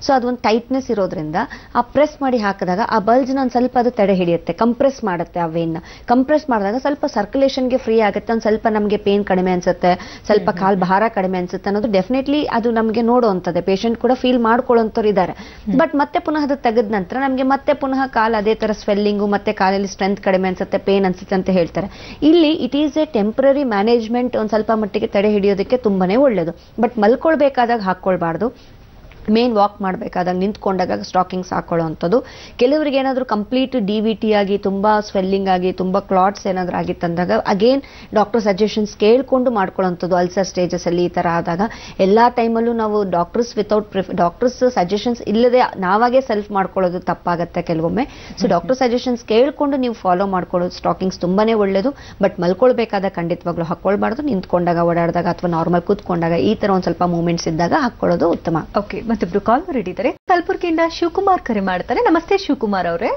ಸೊ ಅದೊಂದು ಟೈಟ್ನೆಸ್ ಇರೋದ್ರಿಂದ ಆ ಪ್ರೆಸ್ ಮಾಡಿ ಹಾಕಿದಾಗ ಆ ಬಲ್ಜ್ನ ಒಂದು ಸ್ವಲ್ಪ ಅದು ತಡೆ ಹಿಡಿಯುತ್ತೆ ಕಂಪ್ರೆಸ್ ಮಾಡುತ್ತೆ ಆ ವೇನ್ನ ಕಂಪ್ರೆಸ್ ಮಾಡಿದಾಗ ಸ್ವಲ್ಪ ಸರ್ಕ್ಯುಲೇಷನ್ಗೆ ಫ್ರೀ ಆಗುತ್ತೆ ಒಂದು ಸ್ವಲ್ಪ ನಮಗೆ ಪೇನ್ ಕಡಿಮೆ ಅನ್ಸುತ್ತೆ ಸ್ವಲ್ಪ ಕಾಲ್ ಭಾರ ಕಡಿಮೆ ಅನ್ಸುತ್ತೆ ಅನ್ನೋದು ಡೆಫಿನೆಟ್ಲಿ ಅದು ನಮಗೆ ನೋಡುವಂಥದ್ದೇ ಪೇಷಂಟ್ ಕೂಡ ಫೀಲ್ ಮಾಡ್ಕೊಳ್ಳೋಂಥವ್ರು ಇದ್ದಾರೆ ಬಟ್ ಮತ್ತೆ ಪುನಃ ಅದು ತೆಗೆದ ನಂತರ ನಮಗೆ ಮತ್ತೆ ಪುನಃ ಕಾಲ್ ಅದೇ ತರ ಸ್ವೆಲ್ಲಿಂಗು ಮತ್ತೆ ಕಾಲಲ್ಲಿ ಸ್ಟ್ರೆಂತ್ ಕಡಿಮೆ ಅನ್ಸುತ್ತೆ ಪೇನ್ ಅನ್ಸುತ್ತೆ ಅಂತ ಹೇಳ್ತಾರೆ ಇಲ್ಲಿ it is a temporary management ಒಂದು ಸ್ವಲ್ಪ ಮಟ್ಟಿಗೆ ತಡೆ ಹಿಡಿಯೋದಕ್ಕೆ ತುಂಬಾನೇ ಒಳ್ಳೇದು ಬಟ್ ಮಲ್ಕೊಳ್ಬೇಕಾದಾಗ ಹಾಕೊಳ್ಬಾರ್ದು ಮೇನ್ ವಾಕ್ ಮಾಡಬೇಕಾದಾಗ ನಿಂತ್ಕೊಂಡಾಗ ಸ್ಟಾಕಿಂಗ್ಸ್ ಹಾಕೊಳ್ಳೋವಂಥದ್ದು ಕೆಲವರಿಗೆ ಏನಾದರೂ ಕಂಪ್ಲೀಟ್ ಡಿ ವಿ ಟಿ ಆಗಿ ತುಂಬಾ ಸ್ವೆಲ್ಲಿಂಗ್ ಆಗಿ ತುಂಬಾ ಕ್ಲಾಟ್ಸ್ ಏನಾದರೂ ಆಗಿತ್ತಂದಾಗ ಅಗೇನ್ ಡಾಕ್ಟರ್ ಸಜೆಷನ್ಸ್ ಕೇಳ್ಕೊಂಡು ಮಾಡ್ಕೊಳ್ಳೋವಂಥದ್ದು ಅಲ್ಸರ್ ಸ್ಟೇಜಸ್ ಅಲ್ಲಿ ಈ ತರ ಆದಾಗ ಎಲ್ಲಾ ಟೈಮಲ್ಲೂ ನಾವು ಡಾಕ್ಟರ್ಸ್ ವಿತೌಟ್ ಡಾಕ್ಟರ್ಸ್ ಸಜೆಷನ್ಸ್ ಇಲ್ಲದೆ ನಾವಾಗೆ ಸೆಲ್ಫ್ ಮಾಡ್ಕೊಳ್ಳೋದು ತಪ್ಪಾಗತ್ತೆ ಕೆಲವೊಮ್ಮೆ ಸೊ ಡಾಕ್ಟರ್ ಸಜೆಷನ್ಸ್ ಕೇಳ್ಕೊಂಡು ನೀವು ಫಾಲೋ ಮಾಡ್ಕೊಳ್ಳೋದು ಸ್ಟಾಕಿಂಗ್ಸ್ ತುಂಬಾನೇ ಒಳ್ಳೇದು ಬಟ್ ಮಲ್ಕೊಳ್ಬೇಕಾದ ಖಂಡಿತವಾಗ್ಲೂ ಹಾಕೊಳ್ಬಾರ್ದು ನಿಂತ್ಕೊಂಡಾಗ ಓಡಾಡಿದಾಗ ಅಥವಾ ನಾರ್ಮಲ್ ಕೂತ್ಕೊಂಡಾಗ ಈ ತರ ಒಂದ್ ಸ್ವಲ್ಪ ಮೂವ್ಮೆಂಟ್ಸ್ ಇದ್ದಾಗ ಹಾಕೊಳ್ಳೋದು ಉತ್ತಮ ಓಕೆ ಮತ್ತೊಬ್ರು ಕಾಲ್ ಮಾಡಿದ್ದಾರೆ ಕಲಬುರಗಿಯಿಂದ ಶಿವಕುಮಾರ್ ಕರೆ ಮಾಡ್ತಾರೆ ನಮಸ್ತೆ ಶಿವಕುಮಾರ್ ಅವರೇ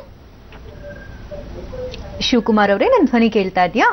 ಶಿವಕುಮಾರ್ ಅವರೇ ನನ್ನ ಧ್ವನಿ ಕೇಳ್ತಾ ಇದೆಯಾ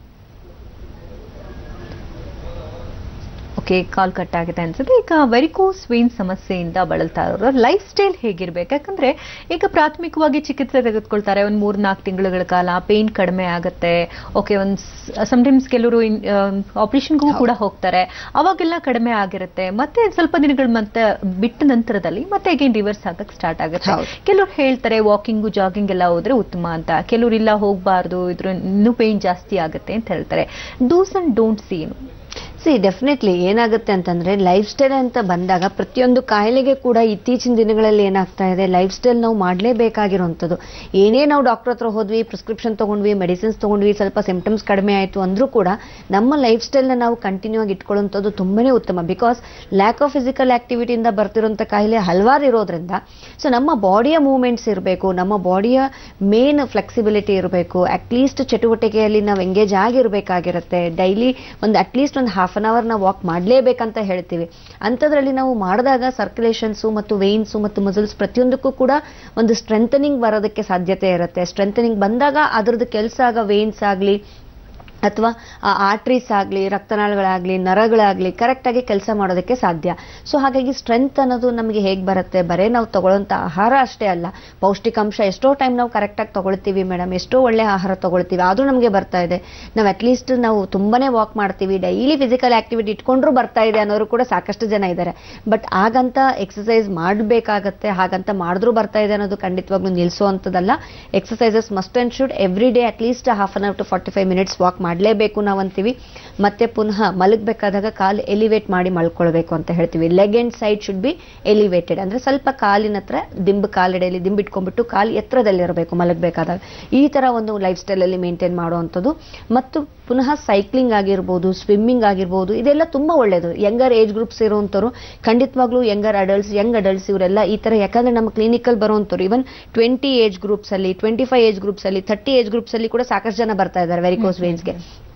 ಓಕೆ ಕಾಲ್ ಕಟ್ ಆಗಿದೆ ಅನ್ಸುತ್ತೆ ಈಗ ವೆರಿಕೋಸ್ ವೇನ್ ಸಮಸ್ಯೆಯಿಂದ ಬಳಲ್ತಾ ಇರೋರು ಲೈಫ್ ಸ್ಟೈಲ್ ಹೇಗಿರ್ಬೇಕು ಯಾಕಂದ್ರೆ ಈಗ ಪ್ರಾಥಮಿಕವಾಗಿ ಚಿಕಿತ್ಸೆ ತೆಗೆದುಕೊಳ್ತಾರೆ ಒಂದು ಮೂರ್ ನಾಲ್ಕು ತಿಂಗಳುಗಳ ಕಾಲ ಪೇನ್ ಕಡಿಮೆ ಆಗುತ್ತೆ ಓಕೆ ಒಂದು ಸಮಟೈಮ್ಸ್ ಕೆಲವರು ಆಪರೇಷನ್ಗೂ ಕೂಡ ಹೋಗ್ತಾರೆ ಅವಾಗೆಲ್ಲ ಕಡಿಮೆ ಆಗಿರುತ್ತೆ ಮತ್ತೆ ಸ್ವಲ್ಪ ದಿನಗಳ ಮತ್ತೆ ಬಿಟ್ಟ ನಂತರದಲ್ಲಿ ಮತ್ತೆ ಅಗೇನ್ ರಿವರ್ಸ್ ಆಗಕ್ಕೆ ಸ್ಟಾರ್ಟ್ ಆಗುತ್ತೆ ಹೌದು. ಕೆಲವ್ರು ಹೇಳ್ತಾರೆ ವಾಕಿಂಗು ಜಾಗಿಂಗ್ ಎಲ್ಲ ಹೋದ್ರೆ ಉತ್ತಮ ಅಂತ ಕೆಲವ್ರು ಇಲ್ಲ ಹೋಗಬಾರ್ದು ಇದ್ರ ಇನ್ನೂ ಪೇನ್ ಜಾಸ್ತಿ ಆಗುತ್ತೆ ಅಂತ ಹೇಳ್ತಾರೆ ಡೂಸ್ ಅಂಡ್ ಡೋಂಟ್ಸ್ ಏನು ಸಿ ಡೆಫಿನೆಟ್ಲಿ ಏನಾಗುತ್ತೆ ಅಂತಂದ್ರೆ ಲೈಫ್ ಸ್ಟೈಲ್ ಅಂತ ಬಂದಾಗ ಪ್ರತಿಯೊಂದು ಕಾಯಿಲೆಗೆ ಕೂಡ ಇತ್ತೀಚಿನ ದಿನಗಳಲ್ಲಿ ಏನಾಗ್ತಾ ಇದೆ ಲೈಫ್ ಸ್ಟೈಲ್ ನಾವು ಮಾಡಲೇಬೇಕಾಗಿರುವಂಥದ್ದು ಏನೇ ನಾವು ಡಾಕ್ಟರ್ ಹತ್ರ ಹೋದ್ವಿ ಪ್ರಿಸ್ಕ್ರಿಪ್ಷನ್ ತಗೊಂಡ್ವಿ ಮೆಡಿಸಿನ್ಸ್ ತಗೊಂಡ್ವಿ ಸ್ವಲ್ಪ ಸಿಂಪ್ಟಮ್ಸ್ ಕಡಿಮೆ ಆಯಿತು ಅಂದ್ರೂ ಕೂಡ ನಮ್ಮ ಲೈಫ್ ಸ್ಟೈಲ್ನ ನಾವು ಕಂಟಿನ್ಯೂ ಆಗಿ ಇಟ್ಕೊಳ್ಳುವಂಥದ್ದು ತುಂಬಾನೇ ಉತ್ತಮ ಬಿಕಾಸ್ ಲ್ಯಾಕ್ ಆಫ್ ಫಿಸಿಕಲ್ ಆಕ್ಟಿವಿಟಿಯಿಂದ ಬರ್ತಿರೋಂಥ ಕಾಯಿಲೆ ಹಲವಾರು ಇರೋದ್ರಿಂದ ಸೊ ನಮ್ಮ ಬಾಡಿಯ ಮೂವ್ಮೆಂಟ್ಸ್ ಇರಬೇಕು ನಮ್ಮ ಬಾಡಿಯ ಮೇನ್ ಫ್ಲೆಕ್ಸಿಬಿಲಿಟಿ ಇರಬೇಕು ಅಟ್ಲೀಸ್ಟ್ ಚಟುವಟಿಕೆಯಲ್ಲಿ ನಾವು ಎಂಗೇಜ್ ಆಗಿರಬೇಕಾಗಿರುತ್ತೆ ಡೈಲಿ ಒಂದು ಅಟ್ಲೀಸ್ಟ್ ಒಂದು ಹಾಫ್ ಅನ್ ಅವರ್ ನಾವು ವಾಕ್ ಮಾಡಲೇಬೇಕಂತ ಹೇಳ್ತೀವಿ ಅಂಥದ್ರಲ್ಲಿ ನಾವು ಮಾಡಿದಾಗ ಸರ್ಕ್ಯುಲೇಷನ್ಸು ಮತ್ತು ವೇನ್ಸು ಮತ್ತು ಮಸಲ್ಸ್ ಪ್ರತಿಯೊಂದಕ್ಕೂ ಕೂಡ ಒಂದು ಸ್ಟ್ರೆಂಥನಿಂಗ್ ಬರೋದಕ್ಕೆ ಸಾಧ್ಯತೆ ಇರುತ್ತೆ ಸ್ಟ್ರೆಂಥನಿಂಗ್ ಬಂದಾಗ ಅದರದ್ದು ಕೆಲಸ ಆಗ ವೇನ್ಸ್ ಆಗಲಿ ಅಥವಾ ಆರ್ಟ್ರೀಸ್ ಆಗಲಿ ರಕ್ತನಾಳಗಳಾಗಲಿ ನರಗಳಾಗಲಿ ಕರೆಕ್ಟಾಗಿ ಕೆಲಸ ಮಾಡೋದಕ್ಕೆ ಸಾಧ್ಯ ಸೊ ಹಾಗಾಗಿ ಸ್ಟ್ರೆಂತ್ ಅನ್ನೋದು ನಮಗೆ ಹೇಗೆ ಬರುತ್ತೆ ಬರೇ ನಾವು ತಗೊಳ್ಳೋಂಥ ಆಹಾರ ಅಷ್ಟೇ ಅಲ್ಲ ಪೌಷ್ಟಿಕಾಂಶ ಎಷ್ಟೋ ಟೈಮ್ ನಾವು ಕರೆಕ್ಟಾಗಿ ತಗೊಳ್ತೀವಿ ಮೇಡಮ್ ಎಷ್ಟೋ ಒಳ್ಳೆ ಆಹಾರ ತಗೊಳ್ತೀವಿ ಅದು ನಮಗೆ ಬರ್ತಾ ಇದೆ ನಾವು ಅಟ್ಲೀಸ್ಟ್ ನಾವು ತುಂಬಾನೇ ವಾಕ್ ಮಾಡ್ತೀವಿ ಡೈಲಿ ಫಿಸಿಕಲ್ ಆಕ್ಟಿವಿಟಿ ಇಟ್ಕೊಂಡ್ರೂ ಬರ್ತಾ ಇದೆ ಅನ್ನೋರು ಕೂಡ ಸಾಕಷ್ಟು ಜನ ಇದ್ದಾರೆ ಬಟ್ ಹಾಗಂತ ಎಕ್ಸಸೈಸ್ ಮಾಡಬೇಕಾಗತ್ತೆ ಹಾಗಂತ ಮಾಡಿದ್ರೂ ಬರ್ತಾ ಇದೆ ಅನ್ನೋದು ಖಂಡಿತವಾಗ್ಲೂ ನಿಲ್ಲಿಸುವಂಥದ್ದಲ್ಲ exercises must and should every day at least half an hour to forty five minutes walk ಮಾಡಲೇಬೇಕು ನಾವು ಅಂತೀವಿ ಮತ್ತೆ ಪುನಃ ಮಲಗಬೇಕಾದಾಗ ಕಾಲು ಎಲಿವೇಟ್ ಮಾಡಿ ಮಲ್ಕೊಳ್ಬೇಕು ಅಂತ ಹೇಳ್ತೀವಿ leg and side should be elevated ಅಂದ್ರೆ ಸ್ವಲ್ಪ ಕಾಲಿನ ಹತ್ರ ದಿಂಬು ಕಾಲೆಡೆಯಲ್ಲಿ ದಿಂಬಿಟ್ಕೊಂಡ್ಬಿಟ್ಟು ಕಾಲು ಎತ್ತರದಲ್ಲಿರಬೇಕು ಮಲಗಬೇಕಾದಾಗ ಈ ತರ ಒಂದು ಲೈಫ್ ಸ್ಟೈಲ್ ಅಲ್ಲಿ ಮೇಂಟೈನ್ ಮಾಡುವಂಥದ್ದು ಮತ್ತು ಪುನಃ ಸೈಕ್ಲಿಂಗ್ ಆಗಿರ್ಬೋದು ಸ್ವಿಮ್ಮಿಂಗ್ ಆಗಿರ್ಬೋದು ಇದೆಲ್ಲ ತುಂಬಾ ಒಳ್ಳೆಯದು ಯಂಗರ್ ಏಜ್ ಗ್ರೂಪ್ಸ್ ಇರುವಂಥವ್ರು ಖಂಡಿತವಾಗ್ಲೂ ಯಂಗರ್ ಅಡಲ್ಟ್ಸ್ ಯಂಗ್ ಅಡಲ್ಟ್ಸ್ ಇವರೆಲ್ಲ ಈ ತರ ಯಾಕಂದ್ರೆ ನಮ್ಮ ಕ್ಲಿನಿಕಲ್ ಬರುವಂಥವ್ರು ಇವನ್ ಟ್ವೆಂಟಿ ಏಜ್ ಗ್ರೂಪ್ಸ್ ಅಲ್ಲಿ ಟ್ವೆಂಟಿ ಫೈವ್ ಏಜ್ ಗ್ರೂಪ್ಸ್ ಅಲ್ಲಿ ಥರ್ಟಿ ಏಜ್ ಗ್ರೂಪ್ಸ್ ಅಲ್ಲಿ ಕೂಡ ಸಾಕಷ್ಟು ಜನ ಬರ್ತಾ ಇದ್ದಾರೆ ವೆರಿಕೋಸ್ ವೇನ್ಸ್ಗೆ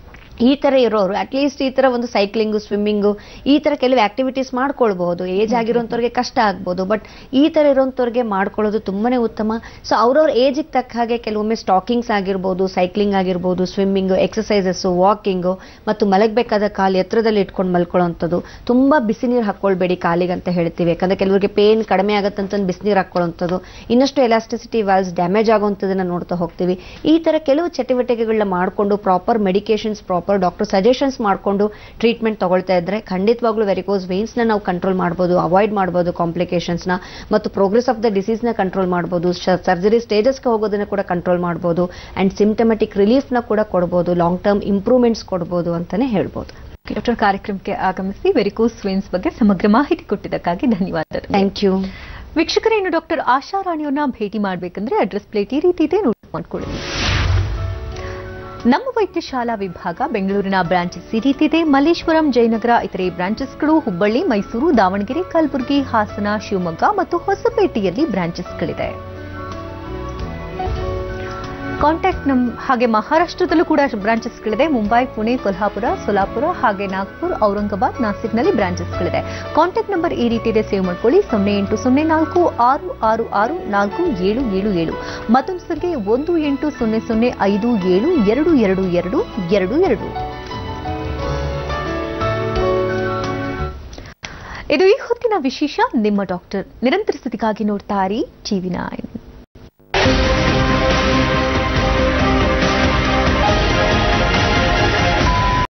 ಈ ತರ ಇರೋರು ಅಟ್ಲೀಸ್ಟ್ ಈ ತರ ಒಂದು ಸೈಕ್ಲಿಂಗು ಸ್ವಿಮ್ಮಿಂಗು ಈ ತರ ಕೆಲವು ಆಕ್ಟಿವಿಟೀಸ್ ಮಾಡ್ಕೊಳ್ಬಹುದು ಏಜ್ ಆಗಿರೋಂಥವ್ರಿಗೆ ಕಷ್ಟ ಆಗ್ಬೋದು ಬಟ್ ಈ ತರ ಇರೋಂಥವ್ರಿಗೆ ಮಾಡ್ಕೊಳ್ಳೋದು ತುಂಬಾನೇ ಉತ್ತಮ ಸೊ ಅವ್ರವ್ರ ಏಜಿಗೆ ತಕ್ಕ ಹಾಗೆ ಕೆಲವೊಮ್ಮೆ ಸ್ಟಾಕಿಂಗ್ಸ್ ಆಗಿರ್ಬೋದು ಸೈಕ್ಲಿಂಗ್ ಆಗಿರ್ಬೋದು ಸ್ವಿಮ್ಮಿಂಗು ಎಕ್ಸಸೈಸಸ್ ವಾಕಿಂಗು ಮತ್ತು ಮಲಗಬೇಕಾದ ಕಾಲು ಎತ್ತರದಲ್ಲಿ ಇಟ್ಕೊಂಡು ಮಲ್ಕೊಳ್ಳೋಂಥದ್ದು ತುಂಬಾ ಬಿಸಿ ನೀರು ಹಾಕೊಳ್ಬೇಡಿ ಕಾಲಿಗೆ ಅಂತ ಹೇಳ್ತೀವಿ ಯಾಕಂದ್ರೆ ಕೆಲವರಿಗೆ ಪೇನ್ ಕಡಿಮೆ ಆಗತ್ತಂತ ಬಿಸಿನೀರು ಹಾಕೊಳ್ಳೋಂಥದ್ದು ಇನ್ನಷ್ಟು ಎಲಾಸ್ಟಿಸಿಟಿ ವಾಲ್ಸ್ ಡ್ಯಾಮೇಜ್ ಆಗುವಂಥದ್ದನ್ನ ನೋಡ್ತಾ ಹೋಗ್ತೀವಿ ಈ ತರ ಕೆಲವು ಚಟುವಟಿಕೆಗಳನ್ನ ಮಾಡಿಕೊಂಡು proper medications proper doctor suggestions ಮಾಡಿಕೊಂಡು ಟ್ರೀಟ್ಮೆಂಟ್ ತಗೊಳ್ತಾ ಇದ್ರೆ ಖಂಡಿತವಾಗ್ಲೂ ವೆರಿಕೋಸ್ ವೇನ್ಸ್ನ ನಾವು ಕಂಟ್ರೋಲ್ ಮಾಡ್ಬೋದು ಅವಾಯ್ಡ್ ಮಾಡ್ಬೋದು ಕಾಂಪ್ಲಿಕೇಶನ್ಸ್ನ ಮತ್ತು ಪ್ರೋಗ್ರೆಸ್ ಆಫ್ ದ ಡಿಸೀಸ್ನ ಕಂಟ್ರೋಲ್ ಮಾಡ್ಬೋದು ಸರ್ಜರಿ ಸ್ಟೇಜಸ್ಗೆ ಹೋಗೋದನ್ನ ಕೂಡ ಕಂಟ್ರೋಲ್ ಮಾಡ್ಬೋದು ಅಂಡ್ ಸಿಂಪ್ಟಮೆಟಿಕ್ ರಿಲೀಫ್ನ ಕೂಡ ಕೊಡ್ಬೋದು ಲಾಂಗ್ ಟರ್ಮ್ ಇಂಪ್ರೂವ್ಮೆಂಟ್ಸ್ ಕೊಡ್ಬೋದು ಅಂತಾನೆ ಹೇಳ್ಬೋದು ಡಾಕ್ಟರ್ ಕಾರ್ಯಕ್ರಮಕ್ಕೆ ಆಗಮಿಸಿ ವೆರಿಕೋಸ್ ವೇನ್ಸ್ ಬಗ್ಗೆ ಸಮಗ್ರ ಮಾಹಿತಿ ಕೊಟ್ಟಿದ್ದಕ್ಕಾಗಿ ಧನ್ಯವಾದಗಳು ಥ್ಯಾಂಕ್ ಯು ವೀಕ್ಷಕರೇ ಇನ್ನು ಡಾಕ್ಟರ್ ಆಶಾ ರಾಣಿಯವ್ರನ್ನ ಭೇಟಿ ಮಾಡಬೇಕಂದ್ರೆ ಅಡ್ರೆಸ್ ಪ್ಲೇಟ್ ಈ ರೀತಿ ಇದೆ ನೋಟ್ ಮಾಡ್ಕೊಳ್ಳಿ ನಮ್ಮ ವೈದ್ಯಶಾಲಾ ವಿಭಾಗ ಬೆಂಗಳೂರಿನ ಬ್ರಾಂಚಸ್ ಈ ರೀತಿ ಇದೆ ಮಲ್ಲೇಶ್ವರಂ ಜಯನಗರ ಇತರೆ ಬ್ರಾಂಚಸ್ಗಳು ಹುಬ್ಬಳ್ಳಿ ಮೈಸೂರು ದಾವಣಗೆರೆ ಕಲಬುರಗಿ ಹಾಸನ ಶಿವಮೊಗ್ಗ ಮತ್ತು ಹೊಸಪೇಟೆಯಲ್ಲಿ ಬ್ರಾಂಚಸ್ಗಳಿದೆ ಕಾಂಟ್ಯಾಕ್ಟ್ ನಮ್ ಹಾಗೆ ಮಹಾರಾಷ್ಟ್ರದಲ್ಲೂ ಕೂಡ ಬ್ರಾಂಚಸ್ಗಳಿದೆ ಮುಂಬೈ ಪುಣೆ ಕೊಲ್ಹಾಪುರ ಸೋಲಾಪುರ ಹಾಗೆ ನಾಗ್ಪುರ್ ಔರಂಗಾಬಾದ್ ನಾಸಿಕ್ನಲ್ಲಿ ಬ್ರಾಂಚಸ್ಗಳಿದೆ ಕಾಂಟ್ಯಾಕ್ಟ್ ನಂಬರ್ ಈ ರೀತಿ ಇದೆ ಸೇವ್ ಮಾಡ್ಕೊಳ್ಳಿ ಸೊನ್ನೆ ಎಂಟು ಸೊನ್ನೆ ನಾಲ್ಕು ಆರು ಆರು ಆರು ನಾಲ್ಕು ಏಳು ಏಳು ಏಳು ಮತ್ತೊಂದು ಸಂಖ್ಯೆ ಒಂದು ಎಂಟು ಸೊನ್ನೆ ಸೊನ್ನೆ ಐದು ಏಳು ಎರಡು ಎರಡು ಎರಡು ಎರಡು ಎರಡು ಇದು ಈ ಹೊತ್ತಿನ ವಿಶೇಷ ನಿಮ್ಮ ಡಾಕ್ಟರ್ ನಿರಂತರ ಸ್ಥಿತಿಗಾಗಿ ನೋಡ್ತಾ ಇರಿ ಟಿವಿ ನೈನ್